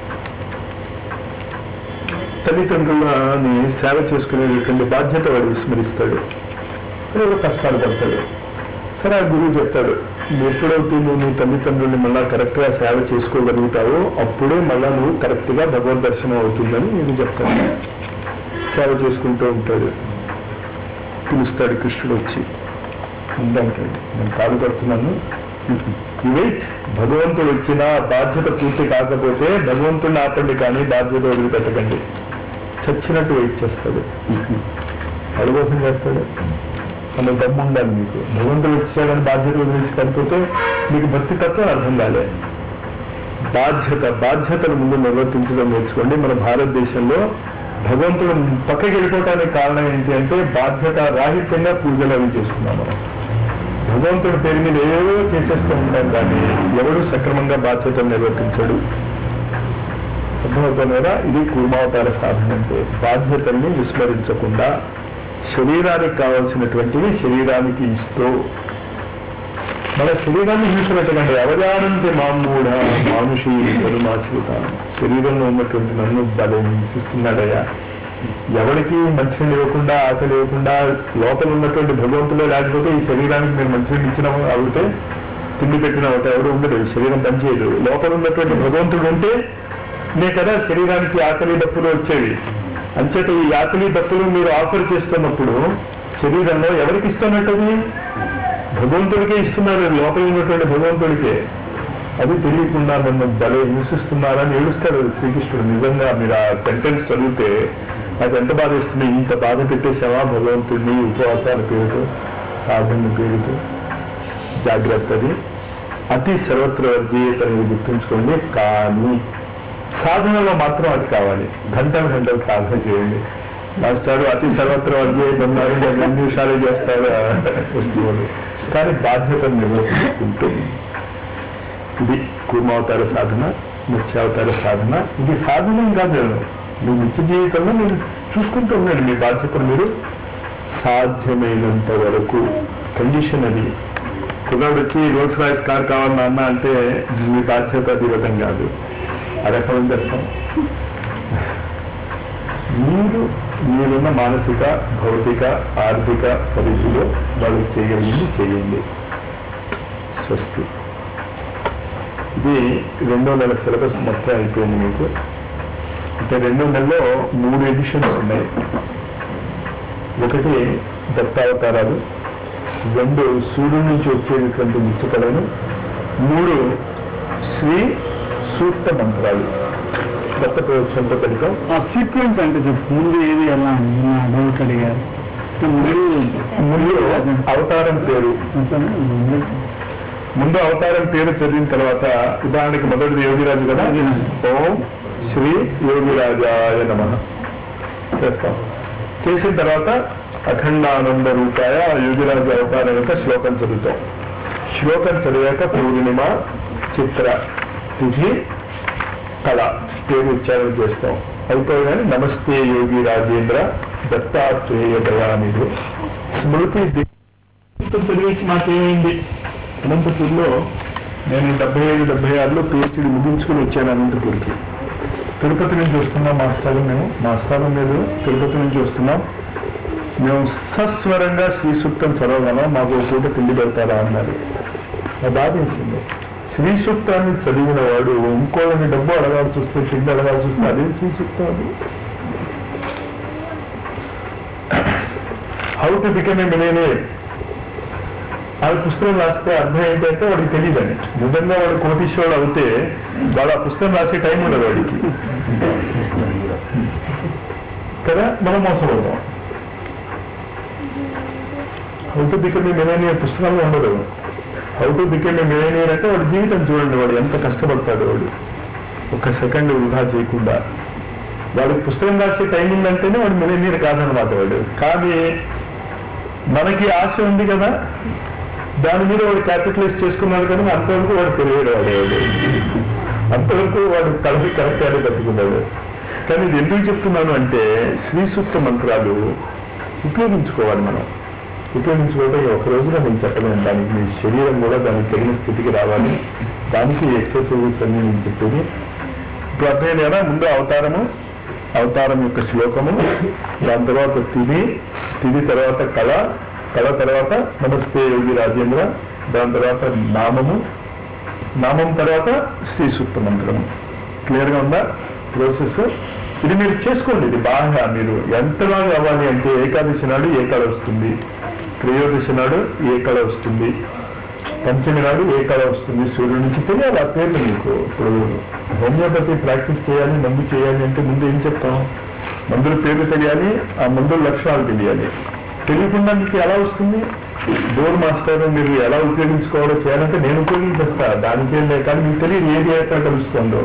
తల్లిదండ్రులని సేవ చేసుకునేటువంటి బాధ్యత వాడు విస్మరిస్తాడు ఏదో కష్టాలు పడతాడు సరే ఆ గురువు చెప్తాడు ఎప్పుడైతే నువ్వు నీ తల్లిదండ్రుల్ని మళ్ళా కరెక్ట్గా సేవ చేసుకోగలుగుతావో అప్పుడే మళ్ళా నువ్వు కరెక్ట్గా భగవద్ దర్శనం అవుతుందని నేను చెప్తాను సేవ చేసుకుంటూ ఉంటాడు పిలుస్తాడు కృష్ణుడు వచ్చి ఉందంటాడు నేను కాలు కడుతున్నాను వెయిట్ భగవంతుడు వచ్చిన బాధ్యత పూర్తి కాకపోతే భగవంతుడిని ఆపండి కానీ బాధ్యత వదిలిపెట్టకండి చచ్చినట్టు వెయిట్ చేస్తాడు వాడి కోసం చేస్తాడు మన దమ్ము ఉండాలి మీకు భగవంతుడు వచ్చాడని బాధ్యత వదిలేసి కనిపోతే మీకు భక్తి తత్వం అర్థం కాలే బాధ్యత బాధ్యతలు ముందు నిర్వర్తించడం నేర్చుకోండి మన భారతదేశంలో భగవంతుడు పక్కకి వెళ్ళిపోవడానికి కారణం ఏంటి అంటే బాధ్యత రాహిత్యంగా పూజలు అవి చేస్తున్నాం మనం భగవంతుడి పేరు మీద ఏవో చేసేస్తూ ఉంటాం కానీ ఎవడు సక్రమంగా బాధ్యతలు నిర్వర్తించాడు అర్థమవుతుందా ఇది కూర్మావతార సాధన అంటే బాధ్యతల్ని విస్మరించకుండా శరీరానికి కావాల్సినటువంటివి శరీరానికి ఇస్తూ మన శరీరాన్ని హింసపెట్టకండి అవజానంతే మామూఢ మానుషి పరుమాశ్రిత శరీరంలో ఉన్నటువంటి నన్ను భలే హింసిస్తున్నాడయ్యా ఎవరికి మంచిని ఇవ్వకుండా ఆకలి ఇవ్వకుండా లోపల ఉన్నటువంటి భగవంతుడే లేకపోతే ఈ శరీరానికి మీరు మంచిని ఇచ్చిన అవుతే తిండి పెట్టిన అవుతే ఎవరు ఉండదు ఈ శరీరం పనిచేయదు లోపల ఉన్నటువంటి భగవంతుడు ఉంటే నే కదా శరీరానికి ఆకలి దప్పులు వచ్చేవి అంచేత ఈ ఆకలి దప్పులు మీరు ఆఫర్ చేస్తున్నప్పుడు శరీరంలో ఎవరికి ఇస్తున్నట్టది భగవంతుడికే ఇస్తున్నారు లోపల ఉన్నటువంటి భగవంతుడికే అది తెలియకుండా నన్ను భలే హింసిస్తున్నారని ఏడుస్తాడు శ్రీకృష్ణుడు నిజంగా మీరు ఆ సెంటెన్స్ చదివితే నాకు ఎంత బాధ ఇస్తుంది ఇంత బాధ పెట్టేసావా భగవంతుడిని ఉపవాసాల పేరుతో సాధన పేరుతో జాగ్రత్తది అతి సర్వత్ర వర్గీయత అనేది గుర్తుంచుకోండి కానీ సాధనలో మాత్రం అది కావాలి గంటలు గంటలు సాధన చేయండి మాస్టారు అతి సర్వత్ర వర్గీయత ఉన్నారు ఇంకా రెండు నిమిషాలే చేస్తారు వస్తువులు కానీ బాధ్యతను నిర్వర్తించుకుంటూ ఇది కూర్మావతార సాధన ముఖ్యావతార సాధన ఇది సాధనం కాదు మీ నిత్య జీవితంలో మీరు చూసుకుంటూ ఉండండి మీ బాధ్యతను మీరు సాధ్యమైనంత వరకు కండిషన్ అది కుర్రాడు వచ్చి రోల్స్ రాయిస్ కార్ కావాలి నాన్న అంటే మీకు ఆశ్చర్యపడటం కాదు అది ఎక్కడ ఉంది అర్థం మీరు మీరున్న మానసిక భౌతిక ఆర్థిక పరిధిలో వాళ్ళు చేయగలిగింది చేయండి స్వస్తి ఇది రెండో నెల సిలబస్ మొత్తం అయిపోయింది మీకు అంటే రెండో నెలలో మూడు ఎడిషన్స్ ఉన్నాయి ఒకటి దత్తావతారాలు రెండు సూర్యుడి నుంచి వచ్చేటటువంటి ముచ్చటలను మూడు శ్రీ సూక్త మంత్రాలు దత్త ప్రయోజనంతో కలిపాం ఆ సీక్వెన్స్ అంటే చెప్పు ముందు ఏది ఎలా అని నా డౌట్ అడిగారు ముందు ముందు అవతారం పేరు అసలు ముందు ముందు అవతారం పేరు చదివిన తర్వాత ఉదాహరణకి మొదటిది యోగిరాజు కదా ఓం శ్రీ యోగిరాజాయ నమ చేస్తాం చేసిన తర్వాత అఖండానంద రూపాయ యోగిరాజు అవతారం యొక్క శ్లోకం చదువుతాం శ్లోకం చదివాక పూర్ణిమ చిత్ర తిథి కళ పేరు ఉచ్చారణ చేస్తాం అయిపోగానే నమస్తే యోగి రాజేంద్ర దత్తాత్రేయ దయానిధి స్మృతి ది- చదివేసి మాకేమైంది అనంతపూర్లో నేను డెబ్బై ఐదు డెబ్బై ఆరులో పిహెచ్డి ముగించుకుని వచ్చాను అనంతపూర్కి తిరుపతి నుంచి వస్తున్నాం మాస్టర్ మేము మాస్టర్ లేదు తిరుపతి నుంచి వస్తున్నాం మేము సస్వరంగా శ్రీ సూక్తం చదవగలం మాకు ఒక పూట తిండి పెడతారా అన్నారు నా బాధ వేసింది శ్రీ సూక్తాన్ని చదివిన వాడు ఇంకోళ్ళని డబ్బు అడగాల్సి వస్తే తిండి అడగాల్సి వస్తే అదే శ్రీ సూక్తం అది how to become a millionaire ఆ పుస్తకం రాస్తే అర్థం ఏంటంటే వాడికి తెలియదని నిజంగా వాడు కోటీశ్వరుడు అవుతే వాడు ఆ పుస్తకం రాసే టైం ఉండదు వాడికి కదా మనం మోసపోతాం how to become a millionaire పుస్తకంలో ఉండదు how to become a millionaire అంటే వాడి జీవితం చూడండి వాడు ఎంత కష్టపడతాడు వాడు ఒక సెకండ్ వృధా చేయకుండా వాడికి పుస్తకం రాసే టైం ఉందంటేనే వాడు మిలేనియర్ కాదనమాట వాడు కానీ మనకి ఆశ ఉంది కదా దాని మీద వాడు క్యాపిటలైజ్ చేసుకున్నాడు కానీ అంతవరకు వాడు తెలియడు వాడు వాడు అంతవరకు వాడు కలిసి కరెక్ట్గానే బతుకున్నాడు కానీ ఇది ఎందుకు చెప్తున్నాను అంటే శ్రీ సూక్త మంత్రాలు ఉపయోగించుకోవాలి మనం ఉపయోగించుకోవడం ఈ ఒక రోజున నేను చెప్పలేను దానికి మీ శరీరం కూడా దానికి తగిన స్థితికి రావాలి దానికి ఎక్సర్సైజెస్ అన్ని నేను చెప్పేది ఇప్పుడు అర్థమైంది కదా ముందు అవతారము అవతారం యొక్క శ్లోకము దాని తర్వాత తిది తిది తర్వాత కళ కళ తర్వాత నమస్తే యోగి రాజేంద్ర దాని తర్వాత నామము నామం తర్వాత శ్రీ సూక్త మంత్రము క్లియర్గా ఉందా ప్రాసెస్ ఇది మీరు చేసుకోండి ఇది బాగా మీరు ఎంతలాగా అవ్వాలి అంటే ఏకాదశి నాడు ఏ కళ వస్తుంది త్రయోదశి నాడు ఏ కళ వస్తుంది పంచమి నాడు ఏ కళ వస్తుంది సూర్యుడి నుంచి తెలియాలి ఆ పేర్లు మీకు ఇప్పుడు హోమియోపతి ప్రాక్టీస్ చేయాలి మందు చేయాలి అంటే ముందు ఏం చెప్తాం మందుల పేర్లు తెలియాలి ఆ మందుల లక్షణాలు తెలియాలి తెలియకుండా మీకు ఎలా వస్తుంది డోర్ మాస్టర్ మీరు ఎలా ఉపయోగించుకోవాలో చేయాలంటే నేను ఉపయోగించేస్తా దానికేం లేదు కానీ మీకు తెలియదు ఏది ఎక్కడ కలుస్తుందో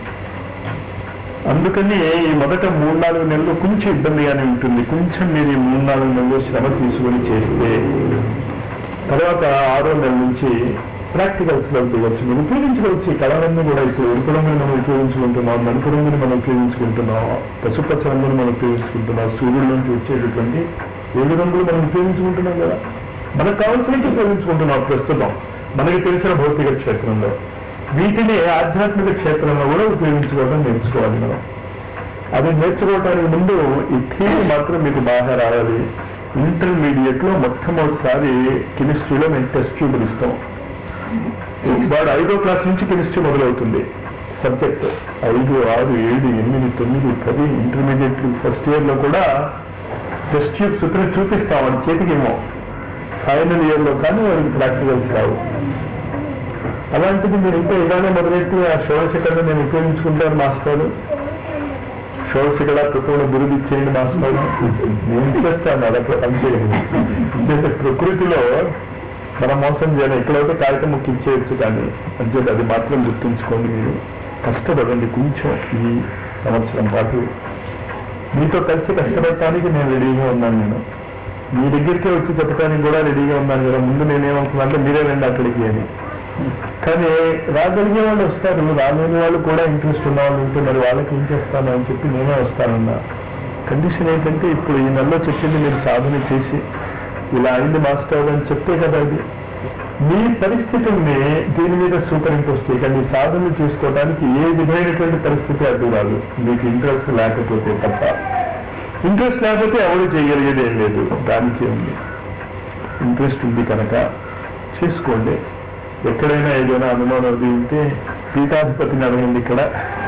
అందుకని ఈ మొదట మూడు నాలుగు నెలలు కొంచెం ఇబ్బందిగానే ఉంటుంది కొంచెం మీరు ఈ మూడు నాలుగు నెలలు శ్రమ తీసుకొని చేస్తే తర్వాత ఆరో నెల నుంచి ప్రాక్టికల్స్ లో దిగొచ్చు మీరు ఉపయోగించుకోవచ్చు ఈ కళలన్నీ కూడా ఇప్పుడు ఎరుపు రంగుని మనం ఉపయోగించుకుంటున్నాం నలుపు రంగుని మనం ఉపయోగించుకుంటున్నాం పసుపచ్చ రంగుని మనం ఉపయోగించుకుంటున్నాం సూర్యుడి నుంచి వచ్చేటటువంటి ఏడు రంగులు మనం ఉపయోగించుకుంటున్నాం కదా మనకు కావాల్సినట్టు ఉపయోగించుకుంటున్నాం ప్రస్తుతం మనకి తెలిసిన భౌతిక క్షేత్రంలో వీటిని ఆధ్యాత్మిక క్షేత్రంలో కూడా ఉపయోగించుకోవడం నేర్చుకోవాలి మనం అది నేర్చుకోవడానికి ముందు ఈ థీరీ మాత్రం మీకు బాగా రావాలి ఇంటర్మీడియట్ లో మొట్టమొదటిసారి కెమిస్ట్రీలో మేము టెస్ట్ ట్యూబులు ఇస్తాం వాడు ఐదో క్లాస్ నుంచి కెమిస్ట్రీ మొదలవుతుంది సబ్జెక్ట్ ఐదు ఆరు ఏడు ఎనిమిది తొమ్మిది పది ఇంటర్మీడియట్ ఫస్ట్ ఇయర్ లో కూడా టెస్ట్ ట్యూబ్స్ ఇప్పుడు చూపిస్తాం వాడి చేతికేమో ఫైనల్ ఇయర్ లో కానీ వాడికి ప్రాక్టికల్స్ కావు అలాంటిది మీరు ఇంకా ఇలానే మొదలెట్టి ఆ షోడశకరణ నేను ఉపయోగించుకుంటాను మాస్టర్ షోడశకర ప్రకృతి బిరుదు ఇచ్చేయండి మాస్టర్ నేను చేస్తాను అది అట్లా పనిచేయండి అంటే ప్రకృతిలో మనం మోసం చేయాలి ఎక్కడైతే కాగితం ముక్కి ఇచ్చేయచ్చు కానీ అంటే అది మాత్రం గుర్తుంచుకోండి మీరు కష్టపడండి కొంచెం ఈ సంవత్సరం పాటు మీతో కలిసి కష్టపడటానికి నేను రెడీగా ఉన్నాను నేను మీ దగ్గరికే వచ్చి చెప్పడానికి కూడా రెడీగా ఉన్నాను కదా ముందు నేనేమనుకున్నా అంటే మీరే రండి అక్కడికి అని కానీ రాగలిగే వాళ్ళు వస్తారు రాలేని వాళ్ళు కూడా ఇంట్రెస్ట్ ఉన్న వాళ్ళు ఉంటే మరి వాళ్ళకి ఏం చేస్తాను అని చెప్పి నేనే వస్తానన్నా కండిషన్ ఏంటంటే ఇప్పుడు ఈ నెలలో చెప్పింది మీరు సాధన చేసి ఇలా అయింది మాస్టర్ అని చెప్తే కదా అది మీ పరిస్థితుల్ని దీని మీద సూపర్ ఇంపోజ్ చేయకండి సాధన చేసుకోవడానికి ఏ విధమైనటువంటి పరిస్థితి అడ్డు రాదు మీకు ఇంట్రెస్ట్ లేకపోతే తప్ప ఇంట్రెస్ట్ లేకపోతే ఎవరు చేయగలిగేది ఏం లేదు దానికి ఉంది ఇంట్రెస్ట్ ఉంది కనుక చేసుకోండి ఎక్కడైనా ఏదైనా అనుమానం అది ఉంటే పీఠాధిపతిని అడగండి ఇక్కడ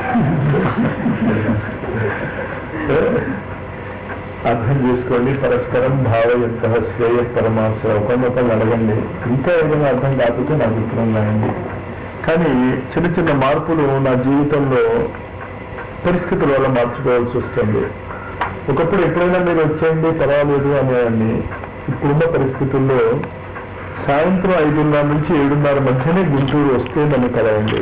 అర్థం చేసుకోండి పరస్పరం భావయంత శ్రేయ పరమాశ ఒకరినొకరిని అడగండి ఇంకా ఏదైనా అర్థం కాకపోతే నాకు ఉత్తరం రాయండి కానీ చిన్న చిన్న మార్పులు నా జీవితంలో పరిస్థితుల వల్ల మార్చుకోవాల్సి వస్తుంది ఒకప్పుడు ఎప్పుడైనా మీరు వచ్చేయండి పర్వాలేదు అనేవాడిని ఇప్పుడున్న పరిస్థితుల్లో సాయంత్రం ఐదున్నర నుంచి ఏడున్నర మధ్యనే గుంటూరు వస్తే నన్ను కలవండి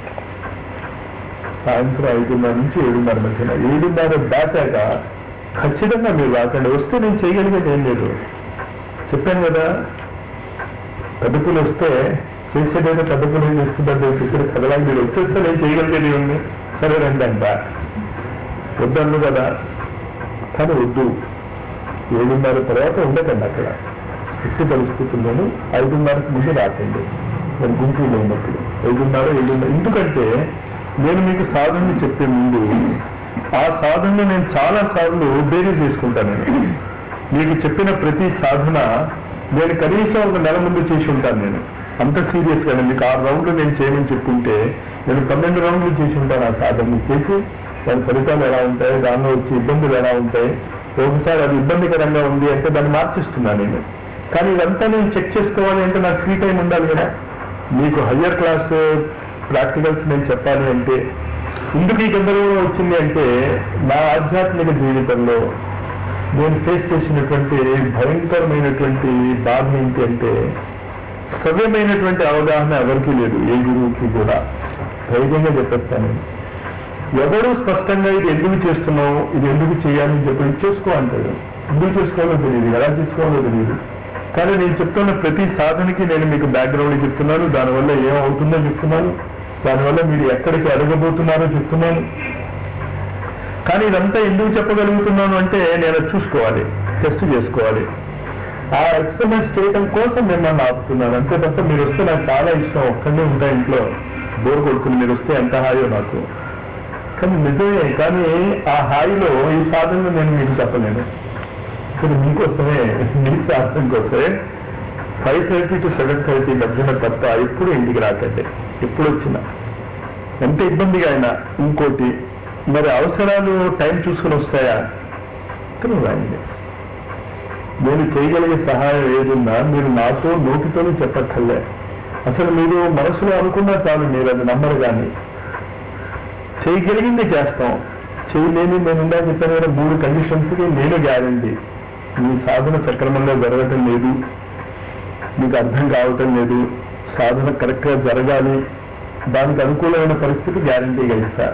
సాయంత్రం ఐదున్నర నుంచి ఏడున్నర మధ్యన ఏడున్నర దాటాక ఖచ్చితంగా మీరు రాకండి వస్తే నేను చేయగలిగేది ఏం లేదు చెప్పాను కదా పెద్దపులు వస్తే చేసేదైతే పెద్దపులు ఏం చేస్తుందంటే ఇక్కడ కదలాగా మీరు వచ్చేస్తే నేను చేయగలిగేది ఉంది సరే రండి అంట వద్దన్ను కదా కానీ వద్దు ఏడున్నర తర్వాత ఉండకండి అక్కడ ఎట్టి పరిస్థితుల్లోనూ ఐదున్నరకు ముందు రాకండి నేను గుంటూరులో ఉన్నప్పుడు ఐదున్నర ఏడున్నర ఎందుకంటే నేను మీకు సాధన చెప్పే ముందు ఆ సాధనలో నేను చాలా సార్లు బేరీ చేసుకుంటాను నేను మీకు చెప్పిన ప్రతి సాధన నేను కనీసం ఒక నెల ముందు చేసి ఉంటాను నేను అంత సీరియస్ గా మీకు ఆరు రౌండ్లు నేను చేయమని చెప్పుకుంటే నేను పన్నెండు రౌండ్లు చేసి ఉంటాను ఆ సాధన చేసి దాని ఫలితాలు ఎలా ఉంటాయి దానిలో వచ్చే ఇబ్బందులు ఎలా ఉంటాయి ఒకసారి అది ఇబ్బందికరంగా ఉంది అంటే దాన్ని మార్చిస్తున్నాను నేను కానీ ఇదంతా నేను చెక్ చేసుకోవాలి అంటే నాకు ఫ్రీ టైం ఉండాలి కదా మీకు హయ్యర్ క్లాస్ ప్రాక్టికల్స్ నేను చెప్పాలి అంటే ఎందుకు ఈ గందరగోళం వచ్చింది అంటే నా ఆధ్యాత్మిక జీవితంలో నేను ఫేస్ చేసినటువంటి భయంకరమైనటువంటి బాధ ఏంటి అంటే సవ్యమైనటువంటి అవగాహన ఎవరికీ లేదు ఏ గురువుకి కూడా ధైర్యంగా చెప్పేస్తాను ఎవరు స్పష్టంగా ఇది ఎందుకు చేస్తున్నావు ఇది ఎందుకు చేయాలని చెప్పి ఇది చేసుకో అంటాడు ఎందుకు చేసుకోవాలో తెలియదు ఎలా చేసుకోవాలో తెలియదు కానీ నేను చెప్తున్న ప్రతి సాధనకి నేను మీకు బ్యాక్గ్రౌండ్ చెప్తున్నాను దానివల్ల ఏమవుతుందో చెప్తున్నాను దానివల్ల మీరు ఎక్కడికి అడగబోతున్నారో చెప్తున్నాను కానీ ఇదంతా ఎందుకు చెప్పగలుగుతున్నాను అంటే నేను అది చూసుకోవాలి టెస్ట్ చేసుకోవాలి ఆ ఎక్స్పెరిమెంట్స్ చేయడం కోసం మిమ్మల్ని ఆపుతున్నాను అంతే తప్ప మీరు వస్తే నాకు చాలా ఇష్టం ఒక్కడే ఉంటా ఇంట్లో బోర్ కొడుకుని మీరు వస్తే ఎంత హాయో నాకు కానీ నిజమే కానీ ఆ హాయిలో ఈ సాధనలు నేను మీకు చెప్పలేను ఇప్పుడు మీకోసమే మీ సాధన కోసమే five thirty to seven thirty మధ్యన తప్ప ఎప్పుడు ఇంటికి రాకండి ఎప్పుడు వచ్చినా ఎంత ఇబ్బందిగా అయినా ఇంకోటి మరి అవసరాలు టైం చూసుకుని వస్తాయా ఇక్కడ రాయండి నేను చేయగలిగే సహాయం ఏదున్నా మీరు నాతో నోటితోనే చెప్పక్కర్లే అసలు మీరు మనసులో అనుకున్నా చాలు మీరు అది నమ్మరు కానీ చేయగలిగింది చేస్తాం చేయలేని నేను ఇందా చెప్పాను కదా మూడు కండిషన్స్కి నేను గ్యారంటీ మీ సాధన సక్రమంగా జరగటం లేదు మీకు అర్థం కావటం లేదు సాధన కరెక్ట్గా జరగాలి దానికి అనుకూలమైన పరిస్థితి గ్యారంటీగా ఇస్తా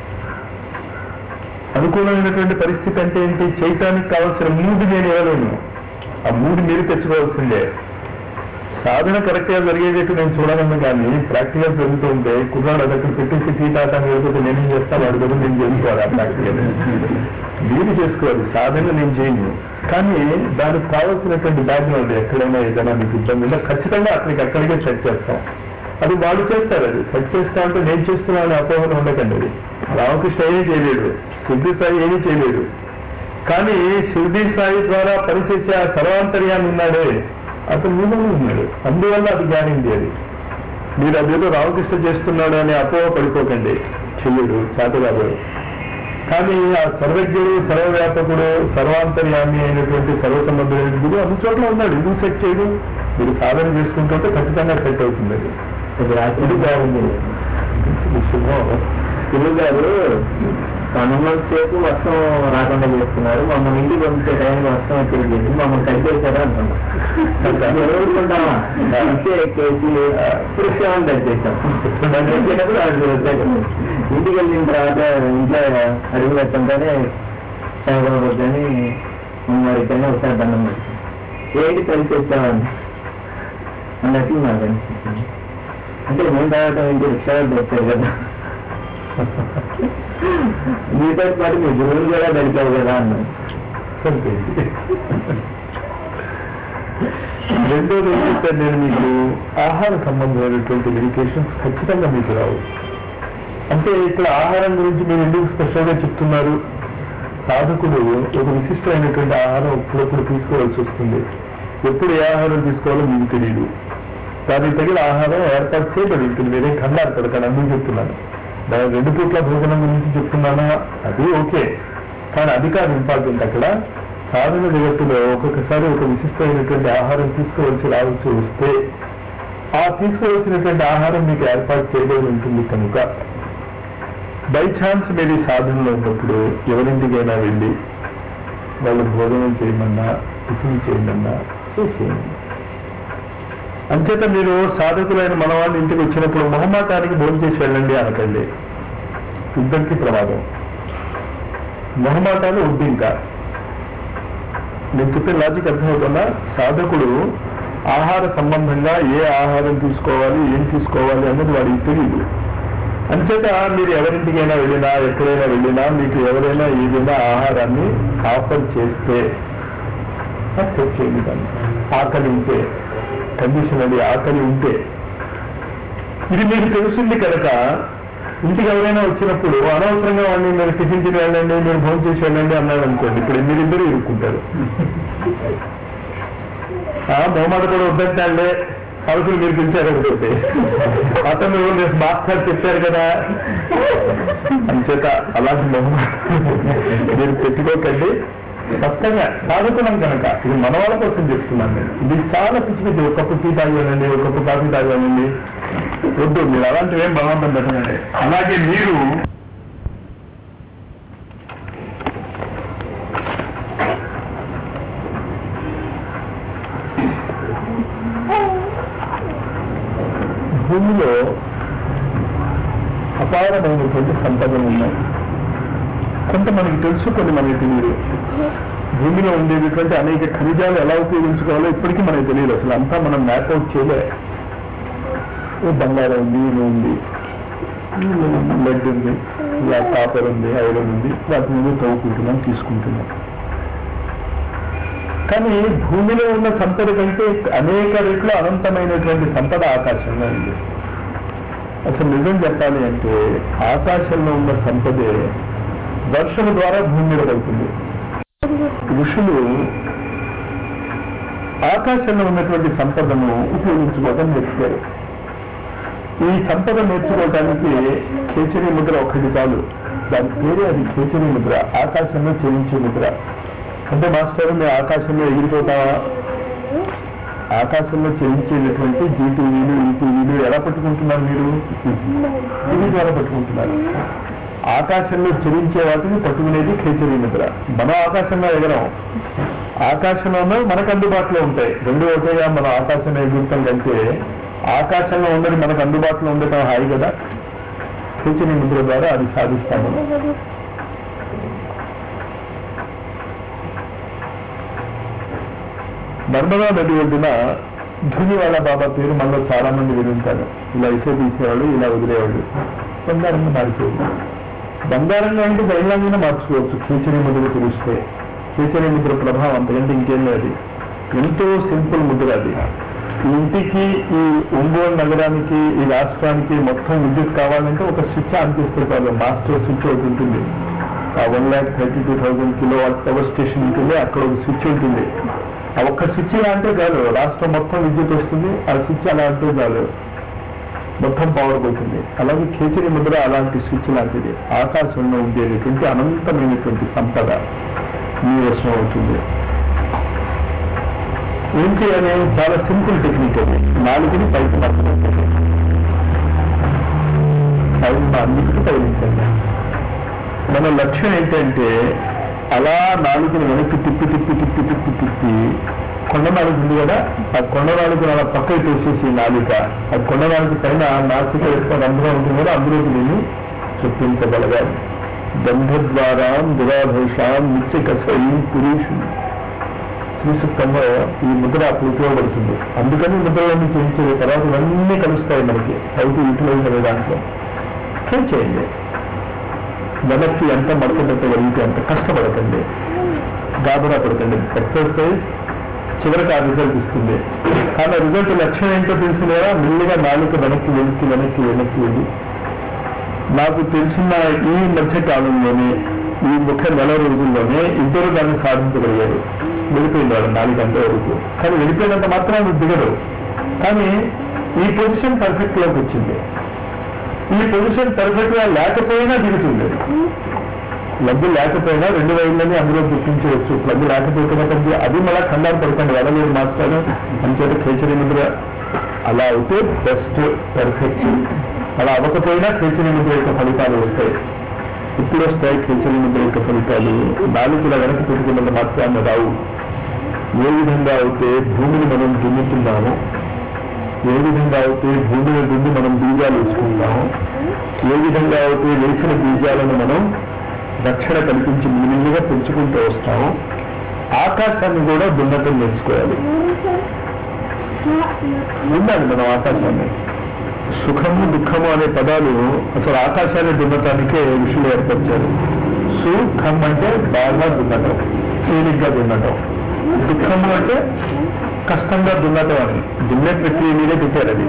అనుకూలమైనటువంటి పరిస్థితి అంటే ఏంటి చేయటానికి కావాల్సిన మూడు నేను ఇవ్వలేను ఆ మూడు మీరు తెచ్చుకోవాల్సిందే సాధన కరెక్ట్ గా జరిగేటట్టు నేను చూడగలను కానీ ప్రాక్టికల్ జరుగుతూ ఉంటే కుర్రాడు అది అక్కడ పెట్టేసి టీ టాటా లేకపోతే నేనేం చేస్తాను వాడి దగ్గర నేను చేసుకోవాలి ఆ ప్రాక్టికల్ మీరు చేసుకోవాలి సాధన నేను చేయను కానీ దానికి కావాల్సినటువంటి బ్యాక్గ్రౌండ్ ఎక్కడైనా ఏదైనా మీకు ఇబ్బంది ఉంటే ఖచ్చితంగా అక్కడికి అక్కడికే సెట్ చేస్తాం అది వాళ్ళు చేస్తారు అది సెట్ చేస్తా అంటే నేను చేస్తున్నాను అపోహన ఉండకండి అది రామకృష్ణ ఏమీ చేయలేడు సిద్ధి సాయి ఏమీ చేయలేడు కానీ షిర్డీ సాయి ద్వారా పనిచేసే ఆ సర్వాంతర్యాన్ని ఉన్నాడే అతను మీలోనే ఉన్నాడు అందువల్ల అది గ్యారంటీ అది మీరు అదేదో రామకృష్ణ చేస్తున్నాడు అనే అపోహ పడిపోకండి చెయ్యడు చేతగాడు కానీ ఆ సర్వజ్ఞుడు సర్వవ్యాపకుడు సర్వాంతర్యామి అయినటువంటి సర్వసమర్థుడైన గురువు అన్ని చోట్ల ఉన్నాడు ఎందుకు సెట్ చేయడు మీరు సాధన చేసుకుంటుంటే ఖచ్చితంగా సెట్ అవుతుంది అది ఇది రాత్రి ఇది బాగుంది శుభం గురువు గారు పన్నెండు సేపు వర్షం రాకుండా చేస్తున్నారు మమ్మల్ని ఇంటికి పంపించే టైంకి వర్షం వచ్చేది చేసి మమ్మల్ని కలిపేశారు అంటున్నాం ఎదుర్కొంటామా ఇచ్చే ఎక్కేసి కృష్ణాన్ని తెచ్చేసాం తెచ్చేటప్పుడు అది వచ్చాక ఇంటికి వెళ్ళిన తర్వాత ఇంట్లో అడుగు పెట్టంగానే చదవడం వద్దని మరికైనా ఒకసారి దండం పెట్టాం ఏంటి కలిసి వచ్చామని అన్నట్టు నాకు అనిపించింది అంటే నేను తాగటం ఏంటి రిక్షా తెచ్చారు కదా మీతో పాటు మీ గురువులు కూడా దొరికావు కదా అన్నాను సరిపోయింది రెండోది ఏం చెప్పాను నేను మీకు ఆహార సంబంధమైనటువంటి మెడికేషన్స్ ఖచ్చితంగా మీకు రావు అంటే ఇక్కడ ఆహారం గురించి మీరు ఎందుకు స్పెషల్గా చెప్తున్నారు సాధకుడు ఒక విశిష్టమైనటువంటి ఆహారం అప్పుడప్పుడు తీసుకోవాల్సి వస్తుంది ఎప్పుడు ఏ ఆహారం తీసుకోవాలో మీకు తెలియదు దానికి తగిన ఆహారం ఏర్పాటు చేయబడి ఉంటుంది మీరేం కంగారు పడకండి అందుకు చెప్తున్నాను దాని రెండు పూట్ల భోజనం గురించి చెప్తున్నానా అది ఓకే కానీ అది కాదు ఇంపార్టెంట్ అక్కడ సాధన జగత్తులో ఒక్కొక్కసారి ఒక విశిష్టమైనటువంటి ఆహారం తీసుకోవాల్సి రావాల్సి వస్తే ఆ తీసుకోవాల్సినటువంటి ఆహారం మీకు ఏర్పాటు చేయబడి ఉంటుంది కనుక బై ఛాన్స్ మీరు ఈ సాధనలో ఉన్నప్పుడు ఎవరింటికైనా వెళ్ళి వాళ్ళు భోజనం చేయమన్నా టిఫిన్ చేయమన్నా చేసేయండి అంచేత మీరు సాధకులైన మన వాళ్ళ ఇంటికి వచ్చినప్పుడు మొహమాటానికి భోజనం చేసి వెళ్ళండి అనకండి ఇద్దరికి ప్రమాదం మొహమాటాలు వద్దు ఇంకా నేను చెప్పే లాజిక్ అర్థమవుతుందా సాధకుడు ఆహార సంబంధంగా ఏ ఆహారం తీసుకోవాలి ఏం తీసుకోవాలి అన్నది వాడికి తెలియదు అంచేత మీరు ఎవరింటికైనా వెళ్ళినా ఎక్కడైనా వెళ్ళినా మీకు ఎవరైనా ఏదైనా ఆహారాన్ని ఆఫర్ చేస్తే యాక్సెప్ట్ చేయండి దాన్ని ఆకలి ఉంటే కండిషన్ అది ఆకలి ఉంటే ఇది మీకు తెలుస్తుంది కనుక ఇంటికి ఎవరైనా వచ్చినప్పుడు అనవసరంగా వాడిని మీరు టిఫిన్ తిని వెళ్ళండి మీరు భోజనం చేసి వెళ్ళండి అన్నాడు అనుకోండి ఇప్పుడు మీరిద్దరు ఇరుక్కుంటారు ఆ మొహమాట కూడా వద్దంటే సరుకులు మీరు పిలిచారు ఒకటి అతను రేపు మాస్టర్ చెప్పారు కదా అంచేత అలాంటి మొహమాట మీరు పెట్టుకోకండి స్పష్టంగా సాధకులం కనుక ఇది మన వాళ్ళ కోసం చెప్తున్నాను నేను ఇది చాలా పిచ్చి పిచ్చి ఒక కప్పు టీ తాగానండి ఒక కప్పు కాఫీ తాగానండి వద్దు మీరు అలాంటివి ఏం బలవంతం పెట్టనండి అలాగే మీరు భూమిలో అపారమైనటువంటి సంపదలు ఉన్నాయి కొంత మనకి తెలుసు కొన్ని మనకి తెలియదు భూమిలో ఉండేటటువంటి అనేక ఖనిజాలు ఎలా ఉపయోగించుకోవాలో ఇప్పటికీ మనకి తెలియదు అసలు అంతా మనం మ్యాప్ అవుట్ చేయలే ఓ బంగారం ఉంది ఇల్లు ఉంది లెడ్ ఉంది ఇలా కాపర్ ఉంది ఐరన్ ఉంది వాటి మీద తవ్వుకుంటున్నాం తీసుకుంటున్నాం కానీ భూమిలో ఉన్న సంపద కంటే అనేక రెట్లు అనంతమైనటువంటి సంపద ఆకాశంలో ఉంది అసలు నిజం చెప్పాలి అంటే ఆకాశంలో ఉన్న సంపదే వర్షం ద్వారా భూమి మీద పడుతుంది ఋషులు ఆకాశంలో ఉన్నటువంటి సంపదను ఉపయోగించుకోవడం నేర్చుకోరు ఈ సంపద నేర్చుకోవడానికి కేచరి ముద్ర ఒకటి చాలు దాని పేరే అది కేచరి ముద్ర ఆకాశంలో చెల్లించే ముద్ర అంటే మాస్టర్ మేము ఆకాశంలో ఎగిరిపోతావా ఆకాశంలో చెల్లించేటటువంటి జీటీవీలు ఈటీవీలు ఎలా పట్టుకుంటున్నారు మీరు టీవీ ద్వారా పట్టుకుంటున్నారు ఆకాశంలో చెల్లించే వాటిని పట్టుకునేది ఖేచరీ ముద్ర మనం ఆకాశంలో ఎగరం ఆకాశంలోనూ మనకు అందుబాటులో ఉంటాయి రెండు ఒకటేగా మనం ఆకాశంలో ఎగురుతాం కంటే ఆకాశంలో ఉన్నది మనకు అందుబాటులో ఉండటం హాయి కదా ఖేచరీ ముద్ర ద్వారా అది సాధిస్తాము నర్మదా నది ఒడ్డున ధూనివాళ్ళ బాబా పేరు మనలో చాలా మంది వినుంటారు ఇలా ఇసే తీసేవాళ్ళు ఇలా వదిలేవాళ్ళు బంగారంగా మారిపోయింది బంగారంగా అంటే దైవంగా మార్చుకోవచ్చు కీచరి ముద్ర తెలిస్తే కీచరి ముద్ర ప్రభావం అంతకంటే ఇంకేం లేదు ఎంతో సింపుల్ ముద్ర అది ఈ ఇంటికి ఈ ఒంగోలు నగరానికి ఈ రాష్ట్రానికి మొత్తం విద్యుత్ కావాలంటే ఒక స్విచ్ ఆన్ చేస్తే చాలు మాస్టర్ స్విచ్ ఒకటి ఉంటుంది ఆ one lakh thirty two thousand kilo watt power station ఉంటుంది అక్కడ ఒక స్విచ్ ఉంటుంది ఆ ఒక్క స్విచ్ ఇలా అంటే చాలు రాష్ట్రం మొత్తం విద్యుత్ వస్తుంది ఆ స్విచ్ అలా అంటే చాలు మొత్తం పవర్ పోతుంది అలాగే కేచరి ముద్ర అలాంటి స్విచ్ లాంటిది ఆకాశంలో ఉండేటటువంటి అనంతమైనటువంటి సంపద మీ వశం అవుతుంది ఏం చేయాలి చాలా సింపుల్ టెక్నిక్ అది నాలుగుని పైకి మాత్రమే పైన అందుకు తగిలించండి మన లక్ష్యం ఏంటంటే అలా నాలుగుని వెనక్కి తిప్పి తిప్పి తిప్పి తిప్పి తిప్పి కొండ నాలుగు ఉంది కదా ఆ కొండ నాలుగు అలా పక్కకి తోసేసి నాలుక ఆ కొండ నాలుగు పైన నాసిక యొక్క రంధ్రం ఉంటుంది కదా అందులోకి నేను చొప్పించగలగాలి గంధద్వారా దురాభేషాం నిత్య కసై పురుషుడు శ్రీసూక్తంలో ఈ ముద్ర అప్పుడు ఉపయోగపడుతుంది అందుకని ముద్రలన్నీ చేయించే తర్వాత ఇవన్నీ కలుస్తాయి మనకి పైకి యూటిలైజ్ అనే దాంట్లో ట్రై చేయండి వెనక్కి ఎంత మడత పెట్టగలిగితే అంత కష్టపడకండి గాబరా పడకండి ఎక్సర్సైజ్ చివరికి ఆ రిజల్ట్ ఇస్తుంది కానీ ఆ రిజల్ట్ లక్ష్యం ఏంటో తెలిసిన కదా మెల్లిగా నాలుగు వెనక్కి వెనక్కి వెనక్కి వెనక్కి వెళ్ళి నాకు తెలిసిన ఈ మధ్య కాలంలోనే ఈ ముఖ్య నెల రోజుల్లోనే ఇద్దరు దాన్ని సాధించగలిగారు వెళ్ళిపోయింది వాడు నాలుగు గంటల వరకు కానీ వెళ్ళిపోయినంత మాత్రం అది దిగడు కానీ ఈ పొజిషన్ పర్ఫెక్ట్ లోకి వచ్చింది ఈ పొజిషన్ పర్ఫెక్ట్ గా లేకపోయినా దిగుతుంది లబ్బు లేకపోయినా రెండు వైపులని అందులో గుర్తించవచ్చు లబ్బు లేకపోతున్నప్పటికీ అది మళ్ళా కంగారు పడకండి వెళ్ళలేదు మాస్టర్ అంచేత కేచరి ముద్ర అలా అయితే బెస్ట్ పర్ఫెక్ట్ అలా అవ్వకపోయినా కేచరి ముద్ర యొక్క ఫలితాలు వస్తాయి ఇప్పుడు వస్తాయి కేచరి ముద్ర యొక్క ఫలితాలు నాలుగుల వెనక పెట్టుకున్నంత మాత్రాన్ని రావు ఏ విధంగా అయితే భూమిని మనం దున్నుతున్నామో ఏ విధంగా అయితే భూమిని దున్ని మనం బీజాలు వేసుకుంటామో ఏ విధంగా అయితే వేసిన బీజాలను మనం రక్షణ కల్పించి మినిమిగా పెంచుకుంటూ వస్తామో ఆకాశాన్ని కూడా దున్నతం నేర్చుకోవాలి ఉండాలి మనం ఆకాశాన్ని సుఖము దుఃఖము అనే పదాలు అసలు ఆకాశాన్ని దున్నటానికే ఋషులు ఏర్పరిచారు సుఖం అంటే బాగా దున్నటం తేలిగ్గా దున్నటం దుఃఖము అంటే కష్టంగా దున్నటం అని దున్నే ప్రక్రియ మీదే పెట్టారు అది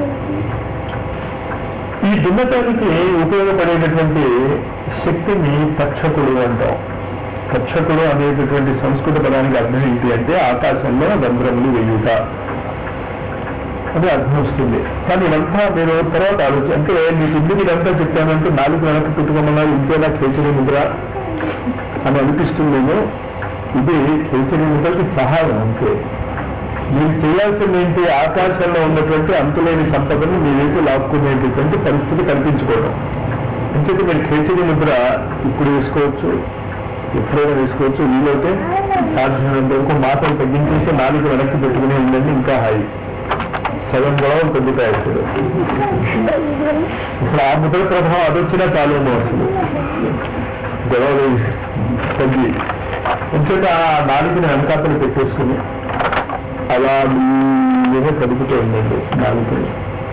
ఈ దున్నటానికి ఉపయోగపడేటటువంటి శక్తిని తక్షకుడు అంటాం తక్షకుడు అనేటటువంటి సంస్కృత పదానికి అర్థం ఏంటి అంటే ఆకాశంలో రంధ్రములు వేయుట అని అర్థం వస్తుంది కానీ ఇదంతా మీరు తర్వాత ఆలోచన అంటే మీకు ఎందుకు ఇదంతా చెప్పానంటే నాలుగు వెనక్కి పెట్టుకోమన్నా ఇంతేనా కేసరి ముద్ర అని అనిపిస్తుందేమో ఇది కేసరి ముద్రకి సహాయం అంతే మీరు చేయాల్సింది ఏంటి ఆకాశంలో ఉన్నటువంటి అంతులేని సంపదను మీ వైపు లాక్కునేటటువంటి పరిస్థితి కల్పించుకోవడం అంచేది మీరు కేసరి ముద్ర ఇప్పుడు వేసుకోవచ్చు ఎప్పుడైనా వేసుకోవచ్చు వీలైతే సాధ్యమైనంత వరకు మాటలు తగ్గించేసి నాలుగు వెనక్కి పెట్టుకుని ఉండండి ఇంకా హాయి సగం గొడవలు తగ్గుతాయి అసలు ఇప్పుడు ఆ ముద్ర ప్రభావం అదొచ్చినా చాలేమో అసలు గొడవలు తగ్గి ఎందుకంటే ఆ నాలుగుని వెనకాతలు పెట్టేసుకుని అలా మీద కదుపుతూ ఉండండి నాలుగుని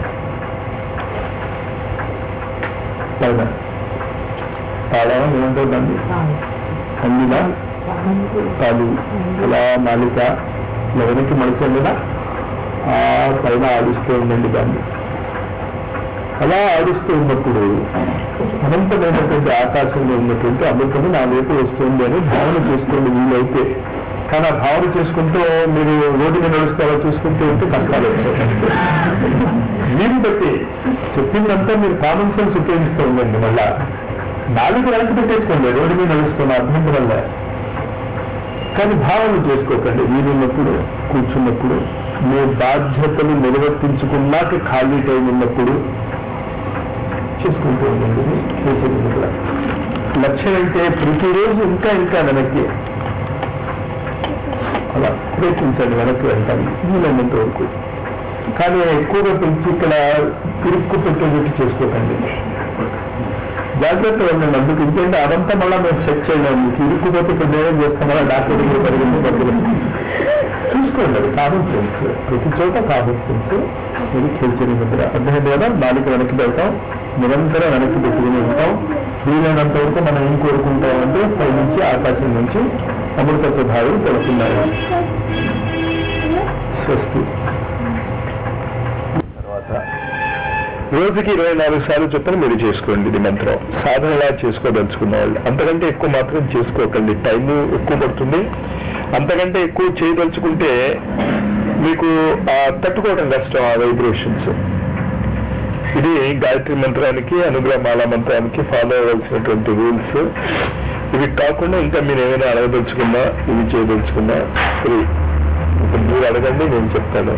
పైన తాళం ఏమంటుందండి అన్నిల కాలు అలా నాలిక ఎవరికి మలిచాం కదా ఆ పైన ఆడిస్తూ ఉండండి దాన్ని అలా ఆడిస్తూ ఉన్నప్పుడు అనంతమైనటువంటి ఆకాశంలో ఉన్నటువంటి అమృతము నా వైపు వస్తుంది అని భావన చేసుకోండి వీలైతే కానీ ఆ భావన చేసుకుంటూ మీరు రోడ్డు మీద నడుస్తారో చూసుకుంటూ ఉంటే కష్టాలు వస్తాయి మీరు బట్టి చెప్పిందంతా మీరు కామన్ సెన్స్ ఉపయోగిస్తూ ఉండండి మళ్ళా నాలుగు వెనక్కి పెట్టేసుకోండి రోడ్డు మీద నడుస్తున్న అభ్యంతరం వల్ల కానీ భావన చేసుకోకండి వీలున్నప్పుడు కూర్చున్నప్పుడు మీ బాధ్యతలు నిర్వర్తించుకున్నాక ఖాళీ టైం ఉన్నప్పుడు చేసుకుంటూ ఉండండి చేసేది కూడా లక్ష్యం అంటే ప్రతిరోజు ఇంకా ఇంకా వెనక్కి అలా ప్రయత్నించండి వెనక్కి వెళ్తాను వీలైనంత వరకు కానీ ఎక్కువగా పెంచి ఇక్కడ తిరుక్కు పెట్టేటట్టు చేసుకోకండి జాగ్రత్త ఉండండి అందుకు ఇంకేంటి అదంతా మళ్ళీ మేము చెక్ చేయలేము మీకు ఇరుక్కుపోతే ఇప్పుడు నేనేం చేస్తాం మళ్ళీ డాక్టర్ దగ్గర పరిగెత్తి చూసుకోండి అది కామన్ సెన్స్ ప్రతి చోట కామన్ సెన్స్ ఇది కేల్చని ముద్ర అర్థమైంది కదా నాలుగు వెనక్కి పెడతాం నిరంతరం వెనక్కి పెట్టుకుని ఉంటాం వీలైనంత వరకు మనం ఏం కోరుకుంటాం అంటే పై నుంచి ఆకాశం నుంచి అమృతత్వ భావం పడుతున్నాయి స్వస్తి తర్వాత రోజుకి ఇరవై నాలుగు సార్లు చొప్పున మీరు చేసుకోండి ఇది మంత్రం సాధనలా చేసుకోదలుచుకున్న వాళ్ళు అంతకంటే ఎక్కువ మాత్రం చేసుకోకండి టైము ఎక్కువ పడుతుంది అంతకంటే ఎక్కువ చేయదలుచుకుంటే మీకు ఆ తట్టుకోవడం కష్టం ఆ వైబ్రేషన్స్ ఇది గాయత్రి మంత్రానికి అనుగ్రహమాల మంత్రానికి ఫాలో అవ్వాల్సినటువంటి రూల్స్ ఇవి కాకుండా ఇంకా మీరు ఏమైనా అడగదలుచుకున్నా ఇవి చేయదలుచుకున్నా ఫ్రీ ఇప్పుడు మీరు అడగండి నేను చెప్తాను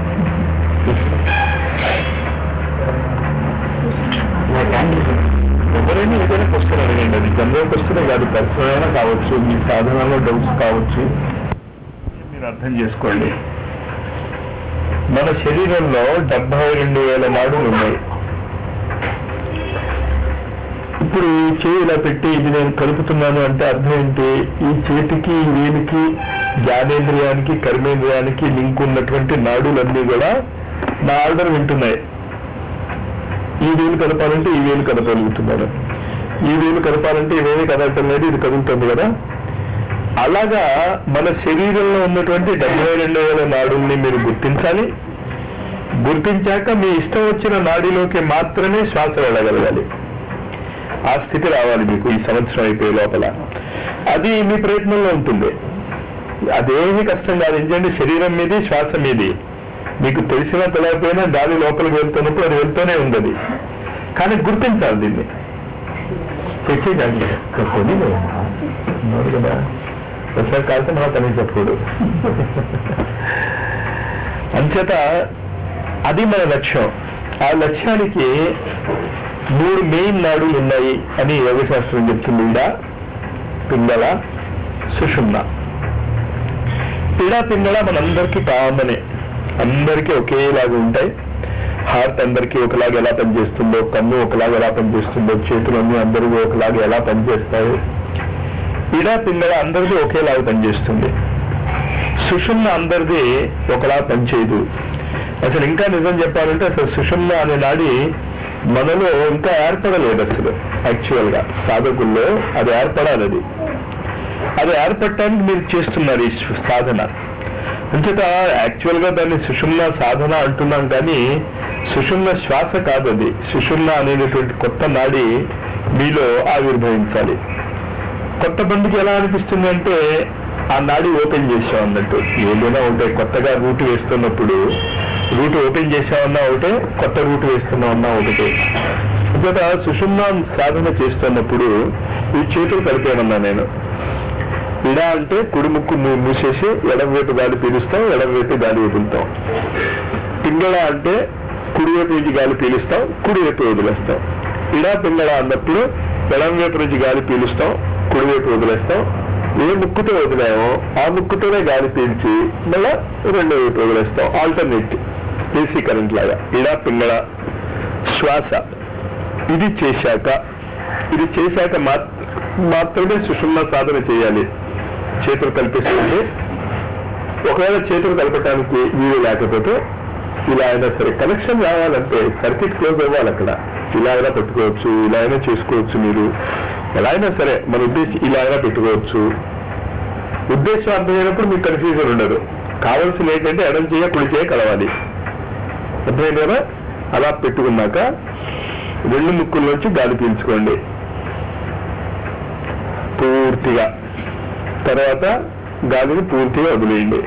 ఎవరైనా ఏదైనా క్వశ్చన్ అడగండి అది జనరల్ క్వశ్చనే కాదు పర్సనల్ అయినా కావచ్చు మీ సాధనలో డౌట్స్ కావచ్చు మీరు అర్థం చేసుకోండి మన శరీరంలో డెబ్బై రెండు వేల నాడులు ఉన్నాయి ఇప్పుడు ఈ చేయి ఇలా పెట్టి ఇది నేను కలుపుతున్నాను అంటే అర్థం ఏంటి ఈ చేతికి ఈ వేలికి జ్ఞానేంద్రియానికి కర్మేంద్రియానికి లింక్ ఉన్నటువంటి నాడులన్నీ కూడా నా ఆర్డర్ వింటున్నాయి ఈ వేలు కలపాలంటే ఈ వేలు కలపగలుగుతున్నారు ఈ వేలు కలపాలంటే ఇవేమీ కదలటం లేదు ఇది కదులుతుంది కదా అలాగా మన శరీరంలో ఉన్నటువంటి డెబ్బై రెండు వేల నాడుల్ని మీరు గుర్తించాలి గుర్తించాక మీ ఇష్టం వచ్చిన నాడిలోకి మాత్రమే శ్వాస వెళ్ళగలగాలి ఆ స్థితి రావాలి మీకు ఈ సంవత్సరం అయిపోయే లోపల అది మీ ప్రయత్నంలో ఉంటుంది అదేమి కష్టం కాదు ఎందుకంటే శరీరం మీది శ్వాస మీది మీకు తెలిసినా తెలియకపోయినా గాలి లోపలికి వెళ్తున్నప్పుడు అది వెళ్తూనే ఉంది అది. కానీ గుర్తించాలి దీన్ని తెచ్చేదాన్ని కొన్ని ఉన్నాడు కదా ఒకసారి కాలితే మనం తనే చెప్పకూడదు అంచేత అది మన లక్ష్యం ఆ లక్ష్యానికి మూడు మెయిన్ నాడులు ఉన్నాయి అని యోగశాస్త్రం చెప్తుంది ఈడ పింగళ సుషుమ్న పిడ పింగళ మనందరికీ కామనే అందరికీ ఒకేలాగా ఉంటాయి హార్ట్ అందరికీ ఒకలాగా ఎలా పనిచేస్తుందో కన్ను ఒకలాగా ఎలా పనిచేస్తుందో చేతులన్నీ అందరికీ ఒకలాగా ఎలా పనిచేస్తాయి పిడ పింగళ అందరిది ఒకేలాగా పనిచేస్తుంది సుషుమ్న అందరిది ఒకలా పనిచేయదు అసలు ఇంకా నిజం చెప్పాలంటే అసలు సుషుమ్న అనే నాడి మనలో ఇంకా ఏర్పడలేదు అసలు యాక్చువల్ గా సాధకుల్లో అది ఏర్పడాలి అది అది ఏర్పడటానికి మీరు చేస్తున్నారు ఈ సాధన అంచేత యాక్చువల్ గా దాన్ని సుషుమ్న సాధన అంటున్నాం కానీ సుషుమ్న శ్వాస కాదు అది సుషుమ్న అనేటటువంటి కొత్త నాడి మీలో ఆవిర్భవించాలి కొత్త బండికి ఎలా అనిపిస్తుంది అంటే ఆ నాడి ఓపెన్ చేసాం అన్నట్టు ఏదైనా ఉంటాయి కొత్తగా రూట్ వేస్తున్నప్పుడు రూట్ ఓపెన్ చేసామన్నా ఒకటే కొత్త రూట్ వేస్తున్నామన్నా ఒకటే అంచేత సుషుమ్న సాధన చేస్తున్నప్పుడు ఈ చేతులు కలిపేయమన్నా నేను ఇడ అంటే కుడి ముక్కు మూ- మూసేసి ఎడం వైపు గాలి పీలుస్తాం ఎడం వైపు గాలి వదులుతాం పింగళ అంటే కుడి వైపు నుంచి గాలి పీలుస్తాం కుడి వైపు వదిలేస్తాం ఇడా పింగళ అన్నప్పుడు ఎడం వైపు నుంచి గాలి పీలుస్తాం కుడి వైపు వదిలేస్తాం ఏ ముక్కుతో వదిలామో ఆ ముక్కుతోనే గాలి పీల్చి మళ్ళా రెండో వైపు వదిలేస్తాం ఆల్టర్నేట్ ఏసీ కరెంట్ లాగా ఇడా పింగళ శ్వాస ఇది చేశాక ఇది చేశాక మాత్- మాత్రమే సుషుమ్న సాధన చేయాలి చేతులు కల్పిస్తుంది ఒకవేళ చేతులు కలపటానికి వీలు లేకపోతే ఇలా అయినా సరే కనెక్షన్ రావాలంటే సర్క్యూట్ క్లోజ్ అవ్వాలి అక్కడ ఇలా అయినా పెట్టుకోవచ్చు ఇలా అయినా చేసుకోవచ్చు మీరు ఎలా అయినా సరే మన ఉద్దేశం ఇలా అయినా పెట్టుకోవచ్చు ఉద్దేశం అర్థమైనప్పుడు మీకు కన్ఫ్యూజన్ ఉండదు కావాల్సింది ఏంటంటే ఎడం చేయ కుడి చేయ కలవాలి అర్థమైంది కదా అలా పెట్టుకున్నాక రెండు ముక్కుల్లోంచి గాలి పీల్చుకోండి పూర్తిగా తర్వాత గాలిని పూర్తిగా వదిలేయండి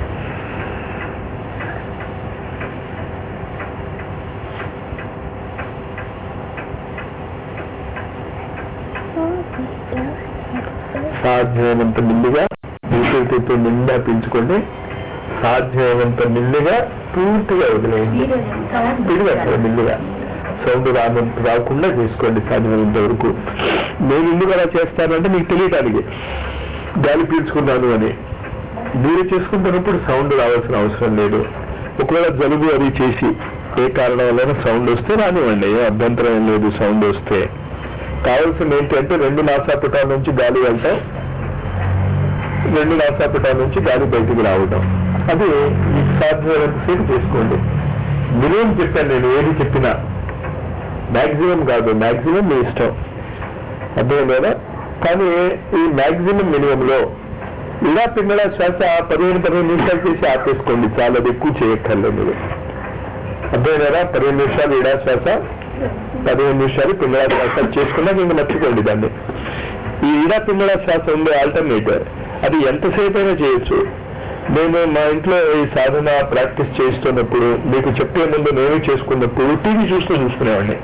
సాధ్యమైనంత మిల్లిగా ఊపిరితిత్తు నిండా పీల్చుకోండి సాధ్యమైనంత మిల్లిగా పూర్తిగా వదిలేయండి స్పీడ్గా అక్కడ మిల్లిగా సౌండ్ రాను రాకుండా చేసుకోండి సాధ్యమైనంత వరకు నేను ఎందుకు అలా చేస్తానంటే మీకు తెలియటానికి గాలి పీల్చుకున్నాను అని మీరు చేసుకుంటున్నప్పుడు సౌండ్ రావాల్సిన అవసరం లేదు ఒకవేళ జలుబు అది చేసి ఏ కారణం వల్ల సౌండ్ వస్తే రానివ్వండి ఏ అభ్యంతరం ఏం లేదు సౌండ్ వస్తే కావాల్సింది ఏంటంటే రెండు నాసాపుటాల నుంచి గాలి వెళ్తాం రెండు నాసాపుటాల నుంచి గాలి బయటికి రావడం అది మీకు సాధ్యమైనంతసేపు చేసుకోండి మినిమం చెప్పాను నేను ఏది చెప్పినా మ్యాక్సిమం కాదు మ్యాక్సిమం మీ ఇష్టం అర్థమైంది కదా కానీ ఈ మ్యాక్సిమం మినిమంలో ఇలా పింగళ శ్వాస పదిహేను పదిహేను నిమిషాలు చేసి ఆపేసుకోండి చాలా అది ఎక్కువ చేయక్కర్లేదు మీరు అర్థమైంది కదా పదిహేను నిమిషాలు ఇడా శ్వాస పదిహేను నిమిషాలు పింగళ శ్వాస చేసుకున్నాక ఇంకా మర్చిపోండి దాన్ని ఈ ఇడా పింగళ శ్వాస ఉండే ఆల్టర్నేటివ్ అది ఎంతసేపు అయినా చేయొచ్చు నేను మా ఇంట్లో ఈ సాధన ప్రాక్టీస్ చేస్తున్నప్పుడు మీకు చెప్పే ముందు నేను చేసుకున్నప్పుడు టీవీ చూస్తూ చూసుకునేవాడిని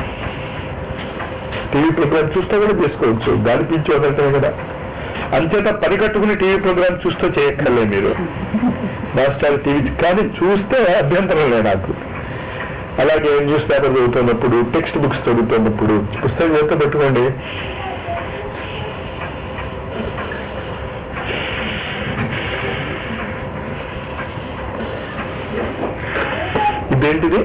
టీవీ ప్రోగ్రామ్ చూస్తూ కూడా చేసుకోవచ్చు గాలి పీల్చోదంటే కదా అంచేత పరికట్టుకుని టీవీ ప్రోగ్రామ్ చూస్తూ చేయక్కర్లే మీరు మాస్టర్ టీవీ కానీ చూస్తే అభ్యంతరం లేదు నాకు అలాగే న్యూస్ పేపర్ చదువుతున్నప్పుడు టెక్స్ట్ బుక్స్ చదువుతున్నప్పుడు పుస్తకం చేత పెట్టుకోండి ఇదేంటిది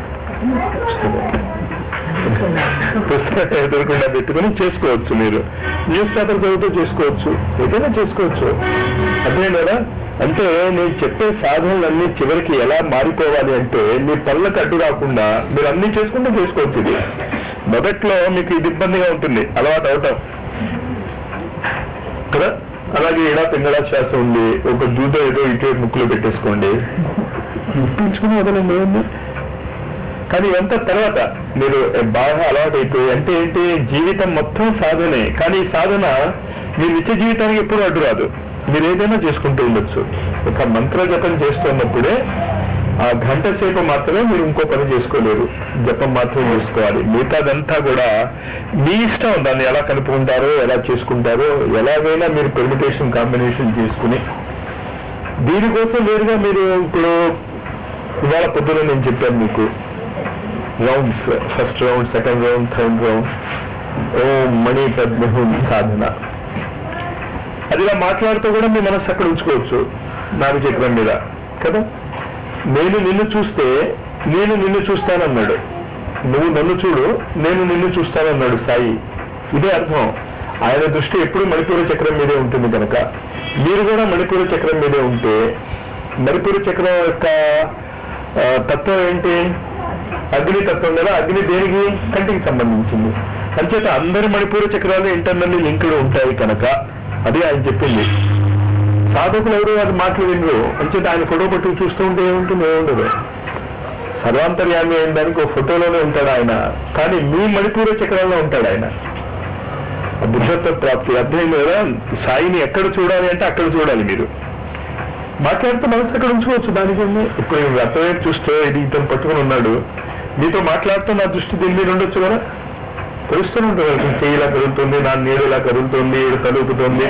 పుస్తకం ఎదురకుండా పెట్టుకుని చేసుకోవచ్చు మీరు న్యూస్ పేపర్ చదువుతూ చేసుకోవచ్చు ఏదైనా చేసుకోవచ్చు అదే కదా అంటే నేను చెప్పే సాధనలన్నీ చివరికి ఎలా మారిపోవాలి అంటే మీ పళ్ళకు అడ్డు రాకుండా మీరు అన్ని చేసుకుంటూ చేసుకోవచ్చు ఇది మొదట్లో మీకు ఇది ఇబ్బందిగా ఉంటుంది అలవాటు అవటం కదా అలాగే ఈడ పింగళ శ్వాస ఉంది ఒక దూత ఏదో ఇటు ముక్కులో పెట్టేసుకోండి పీల్చుకుని వదలండి ఏముంది కానీ ఇదంతా తర్వాత మీరు బాగా అలవాటు అయిపోయి అంటే ఏంటి జీవితం మొత్తం సాధనే కానీ ఈ సాధన మీ నిత్య జీవితానికి ఎప్పుడు అడ్డు రాదు మీరు ఏదైనా చేసుకుంటూ ఉండొచ్చు ఒక మంత్ర జపం చేస్తున్నప్పుడే ఆ గంట సేపు మాత్రమే మీరు ఇంకో పని చేసుకోలేరు జపం మాత్రం చేసుకోవాలి మిగతాదంతా కూడా మీ ఇష్టం దాన్ని ఎలా కలుపుకుంటారో ఎలా చేసుకుంటారో ఎలాగైనా మీరు పెర్మిటేషన్ కాంబినేషన్ చేసుకుని దీనికోసం వేరుగా మీరు ఇప్పుడు ఇవాళ పొద్దున నేను చెప్పాను మీకు rounds first round second round third round ఓ మణి పద్మహుం సాధన అది ఇలా మాట్లాడుతూ కూడా మీ మనస్సు అక్కడ ఉంచుకోవచ్చు నాకు చక్రం మీద కదా నేను నిన్ను చూస్తే నేను నిన్ను చూస్తానన్నాడు నువ్వు నన్ను చూడు నేను నిన్ను చూస్తానన్నాడు సాయి ఇదే అర్థం ఆయన దృష్టి ఎప్పుడు మణిపూర చక్రం మీదే ఉంటుంది కనుక మీరు కూడా మణిపూర చక్రం మీదే ఉంటే మణిపూర చక్రం యొక్క ఆ, తత్వం ఏంటి అగ్ని తత్వం కదా అగ్ని దేనికి కంటికి సంబంధించింది అంచేత అందరి మణిపూర చక్రాలు ఇంటర్నల్లీ లింకులు ఉంటాయి కనుక అది ఆయన చెప్పింది సాధకులు ఎవరు అది మాటలు వినరు అంచేత ఆయన ఫోటో పట్టుకు చూస్తూ ఉంటే ఏముంటుంది ఏముండదు సర్వాంతర్యామి అయిన దానికి ఒక ఫోటోలోనే ఉంటాడు ఆయన కానీ మీ మణిపూర చక్రంలో ఉంటాడు ఆయన ఆ బుద్ధత్వ ప్రాప్తి అర్థమైంది కదా సాయిని ఎక్కడ చూడాలి అంటే అక్కడ చూడాలి మీరు మాట్లాడితే మనసు అక్కడ ఉంచుకోవచ్చు దానికి ఉంది. ఇప్పుడు ఈ అర్థమైపు చూస్తే ఇది ఇతను పట్టుకుని ఉన్నాడు మీతో మాట్లాడుతూ నా దృష్టి దీని మీద ఉండొచ్చు కదా తెలుస్తూనే ఉంటుంది కదా, చెయ్యి ఇలా కదులుతుంది నా నీడు ఇలా కదులుతుంది ఈడు తలుపుతుంది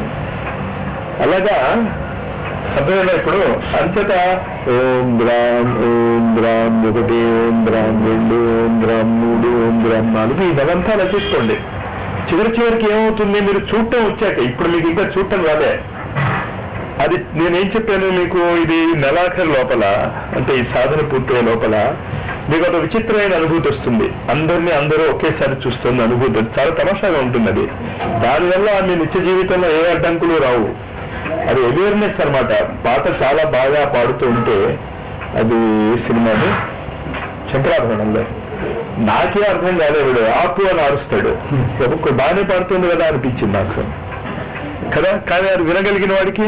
అలాగా అర్థమైనా ఇప్పుడు అంతటా ఓం ద్రాం ఓం ద్రాం ఒకటి ఓం ద్రాం రెండు ఓం ద్రాం మూడు ఓం ద్రాం నాలుగు ఇదంతా అలా చేసుకోండి చివరి చివరికి ఏమవుతుంది మీరు చూడటం వచ్చాక ఇప్పుడు మీకు ఇంకా చూడటం రాదే అది నేనేం చెప్పాను మీకు ఇది నెలాఖరు లోపల అంటే ఈ సాధన పూర్తయ్యే లోపల మీకు ఒక విచిత్రమైన అనుభూతి వస్తుంది అందరినీ అందరూ ఒకేసారి చూస్తున్న అనుభూతి చాలా తమాషాగా ఉంటుంది అది దానివల్ల మీ నిత్య జీవితంలో ఏ అడ్డంకులు రావు అది అవేర్నెస్ అన్నమాట పాట చాలా బాగా పాడుతూ ఉంటే అది ఏ సినిమాని శంకరాభరణంలో నాకే అర్థం కాలేదు ఆపు అని అరుస్తాడు ఒక్కొక్క బాగానే పాడుతుంది కదా అనిపించింది నాకు కదా కానీ అది వినగలిగిన వాడికి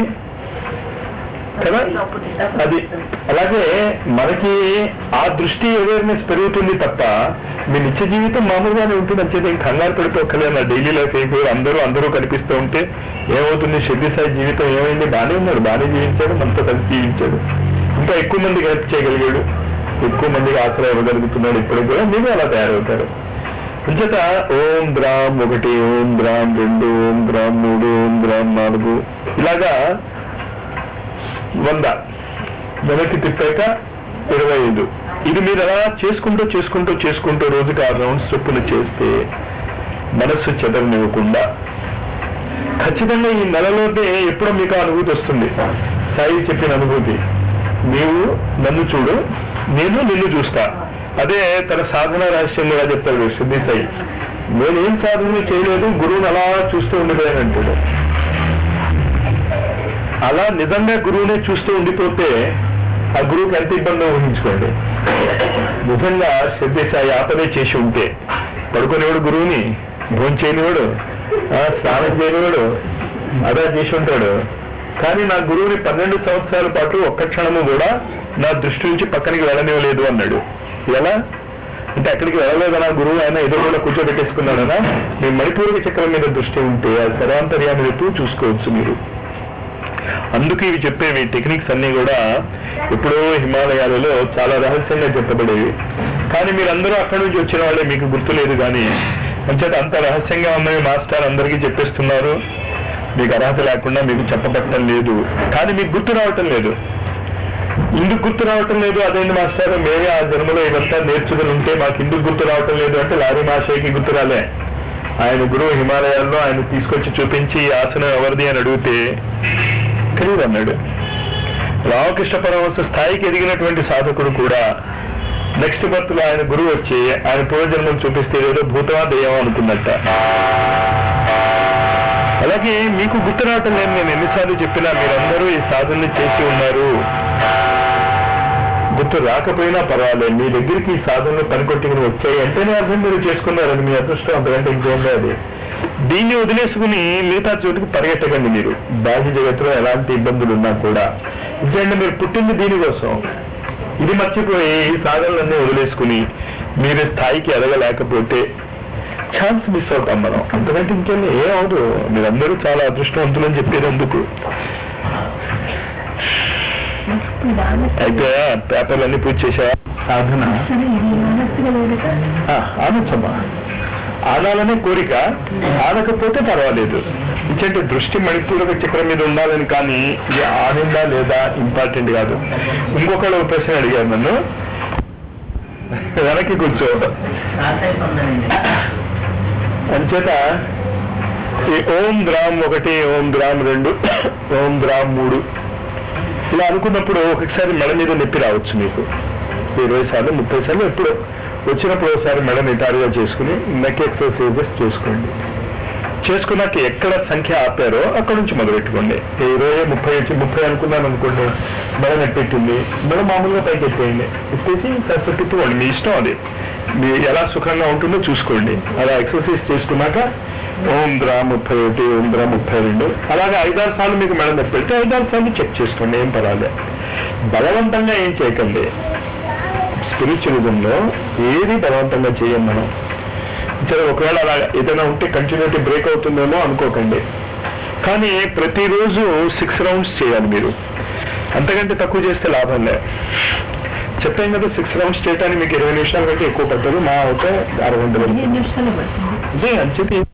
కదా అది అలాగే మనకి ఆ దృష్టి అవేర్నెస్ పెరుగుతుంది తప్ప మీ నిత్య జీవితం మామూలుగానే ఉంటుంది అంచేది ఏం కంగారు పడిపోకలే నా డైలీ లైఫ్ అయిపోయి అందరూ అందరూ కనిపిస్తూ ఉంటే ఏమవుతుంది షెడ్డి సాయి జీవితం ఏమైంది బాగానే ఉన్నాడు బాగానే జీవించాడు మనతో కలిసి జీవించాడు ఇంకా ఎక్కువ మందికి హెల్ప్ చేయగలిగాడు ఎక్కువ మందికి ఆశ్రయం ఇవ్వగలుగుతున్నాడు ఇప్పటికి కూడా మీరు అలా తయారవుతారు అంచేత ఓం ద్రామ్ ఒకటి ఓం ద్రామ్ రెండు ఓం ద్రామ్ మూడు ఓం ద్రామ్ నాలుగు ఇలాగా వంద వెనక్కి తిప్పాక ఇరవై ఐదు ఇది మీరు అలా చేసుకుంటూ చేసుకుంటూ చేసుకుంటూ రోజుకి ఆరు రౌండ్స్ చొప్పున చేస్తే మనస్సు చెదరనివ్వకుండా ఖచ్చితంగా ఈ నెలలోనే ఎప్పుడో మీకు ఆ అనుభూతి వస్తుంది సాయి చెప్పిన అనుభూతి నీవు నన్ను చూడు నేను నిన్ను చూస్తా అదే తన సాధన రహస్యంగా చెప్తాడు సిద్ధి సాయి నేనేం సాధన చేయలేదు గురువుని అలా చూస్తూ ఉండిపోయానంటాడు అలా నిజంగా గురువునే చూస్తూ ఉండిపోతే ఆ గురువుకి ఎంత ఇబ్బందో ఊహించుకోండి నిజంగా శ్రద్ధ సాయి ఆపదే చేసి ఉంటే పడుకునేవాడు గురువుని భోజనం చేయనివాడు ఆ, స్నానం చేయనివాడు అదే చేసి ఉంటాడు కానీ నా గురువుని పన్నెండు సంవత్సరాల పాటు ఒక్క క్షణము కూడా నా దృష్టి నుంచి పక్కనికి వెళ్ళనివ్వలేదు అన్నాడు ఎలా అంటే అక్కడికి వెళ్ళలేదు నా గురువు ఆయన ఏదో కూడా కూర్చోబెట్టేసుకున్నాడనా మీ మణిపూర్వక చక్రం మీద దృష్టి ఉంటే ఆ సర్వాంతర్యాన్ని వైపు చూసుకోవచ్చు మీరు అందుకు ఇవి చెప్పేవి టెక్నిక్స్ అన్ని కూడా ఎప్పుడో హిమాలయాలలో చాలా రహస్యంగా చెప్పబడేవి కానీ మీరందరూ అక్కడి నుంచి వచ్చిన వాళ్ళే మీకు గుర్తులేదు కానీ అంచేత అంత రహస్యంగా ఉన్నవి మాస్టర్ అందరికీ చెప్పేస్తున్నారు మీకు అర్హత లేకుండా మీకు చెప్పబట్టం లేదు కానీ మీకు గుర్తు రావటం లేదు ఇందుకు గుర్తు రావటం లేదు అదేంటి మాస్టర్ మేమే ఆ జన్మలో ఇదంతా నేర్చుకుని ఉంటే మాకు ఇందుకు గుర్తు రావటం లేదు అంటే లారీ మాషయ్యకి గుర్తు రాలే ఆయన గురువు హిమాలయాల్లో ఆయన తీసుకొచ్చి చూపించి ఈ ఆసనం ఎవరిది అని అడిగితే తెలియదు అన్నాడు రామకృష్ణ పరమహంస స్థాయికి ఎదిగినటువంటి సాధకుడు కూడా నెక్స్ట్ బర్త్ లో ఆయన గురువు వచ్చి ఆయన పూర్వజన్మం చూపిస్తే ఏదో భూతమా దెయ్యమా అనుకున్నట్ట అలాగే మీకు గుర్తు రావటం లేదు నేను ఎన్నిసార్లు చెప్పినా మీరందరూ ఈ సాధనని చేసి ఉన్నారు గుర్తు రాకపోయినా పర్వాలేదు మీ దగ్గరికి ఈ సాధనలు పనికొట్టుకుని వచ్చాయి అంటేనే అర్థం మీరు చేసుకున్నారని మీ అదృష్టం అంతకంటే ఇంకేం లేదు దీన్ని వదిలేసుకుని మిగతా చోటుకి పరిగెట్టకండి మీరు బాహ్య జగత్తులో ఎలాంటి ఇబ్బందులు ఉన్నా కూడా ఎందుకంటే మీరు పుట్టింది దీనికోసం ఇది మర్చిపోయి ఈ సాధనలన్నీ వదిలేసుకుని మీరు స్థాయికి ఎదగలేకపోతే ఛాన్స్ మిస్ అవుతాం మనం అంతకంటే ఇంకేం ఏం అవదు మీరందరూ చాలా అదృష్టవంతులని చెప్పేందుకు అయితే పేపర్లన్నీ పూజ చేసా సాధన సరే ఇది ఆనస్తుగా లేదు కదా ఆ, ఆనొచ్చమ్మా ఆనాలనే కోరిక ఆనకపోతే పర్వాలేదు ఇంకంటే దృష్టి మణిపూరక చక్రం మీద ఉండాలని కానీ ఇది ఆనిందా లేదా ఇంపార్టెంట్ కాదు ఇంకొకళ్ళు ఒక ప్రశ్న అడిగారు నన్ను వెనక్కి కూర్చో అంచేత ఈ ఓం గ్రామ్ ఒకటి ఓం గ్రామ్ రెండు ఓం గ్రామ్ మూడు ఇలా అనుకున్నప్పుడు ఒకసారి మెడ మీద నొప్పి రావచ్చు మీకు ఇరవై సార్లు ముప్పై సార్లు ఎప్పుడు వచ్చినప్పుడు ఒకసారి మెడ నిటారుగా చేసుకుని నెక్ ఎక్సర్సైజెస్ చేసుకోండి చేసుకున్నాక ఎక్కడ సంఖ్య ఆపారో అక్కడ నుంచి మొదలు పెట్టుకోండి ఈ ఇరవై ముప్పై వచ్చి ముప్పై అనుకున్నాను అనుకోండి మెడ నెట్టెట్టింది మెడ మామూలుగా పైకి ఎత్తేయండి ఎత్తేసి కాస్త తిప్పుకోండి మీ ఇష్టం అది మీ ఎలా సుఖంగా ఉంటుందో చూసుకోండి అలా ఎక్సర్సైజ్ చేసుకున్నాక ఓం ద్రా ముప్పై ఒకటి ఓం ద్రా ముప్పై రెండు అలాగే ఐదారు సార్లు మీకు మెడ నొప్పి పెడితే ఐదారు సార్లు చెక్ చేసుకోండి ఏం పర్వాలేదు బలవంతంగా ఏం చేయకండి స్పిరిచువలిజంలో ఏది బలవంతంగా చేయం మనం సరే ఒకవేళ అలా ఏదైనా ఉంటే కంటిన్యూటీ బ్రేక్ అవుతుందేమో అనుకోకండి కానీ ప్రతిరోజు సిక్స్ రౌండ్స్ చేయాలి మీరు అంతకంటే తక్కువ చేస్తే లాభం లే చెప్పాం కదా సిక్స్ రౌండ్స్ చేయడానికి మీకు ఇరవై నిమిషాల కంటే ఎక్కువ పట్టదు మా అయితే అరగంట పదిహేను నిమిషాలు పడుతుంది అదే అని చెప్పి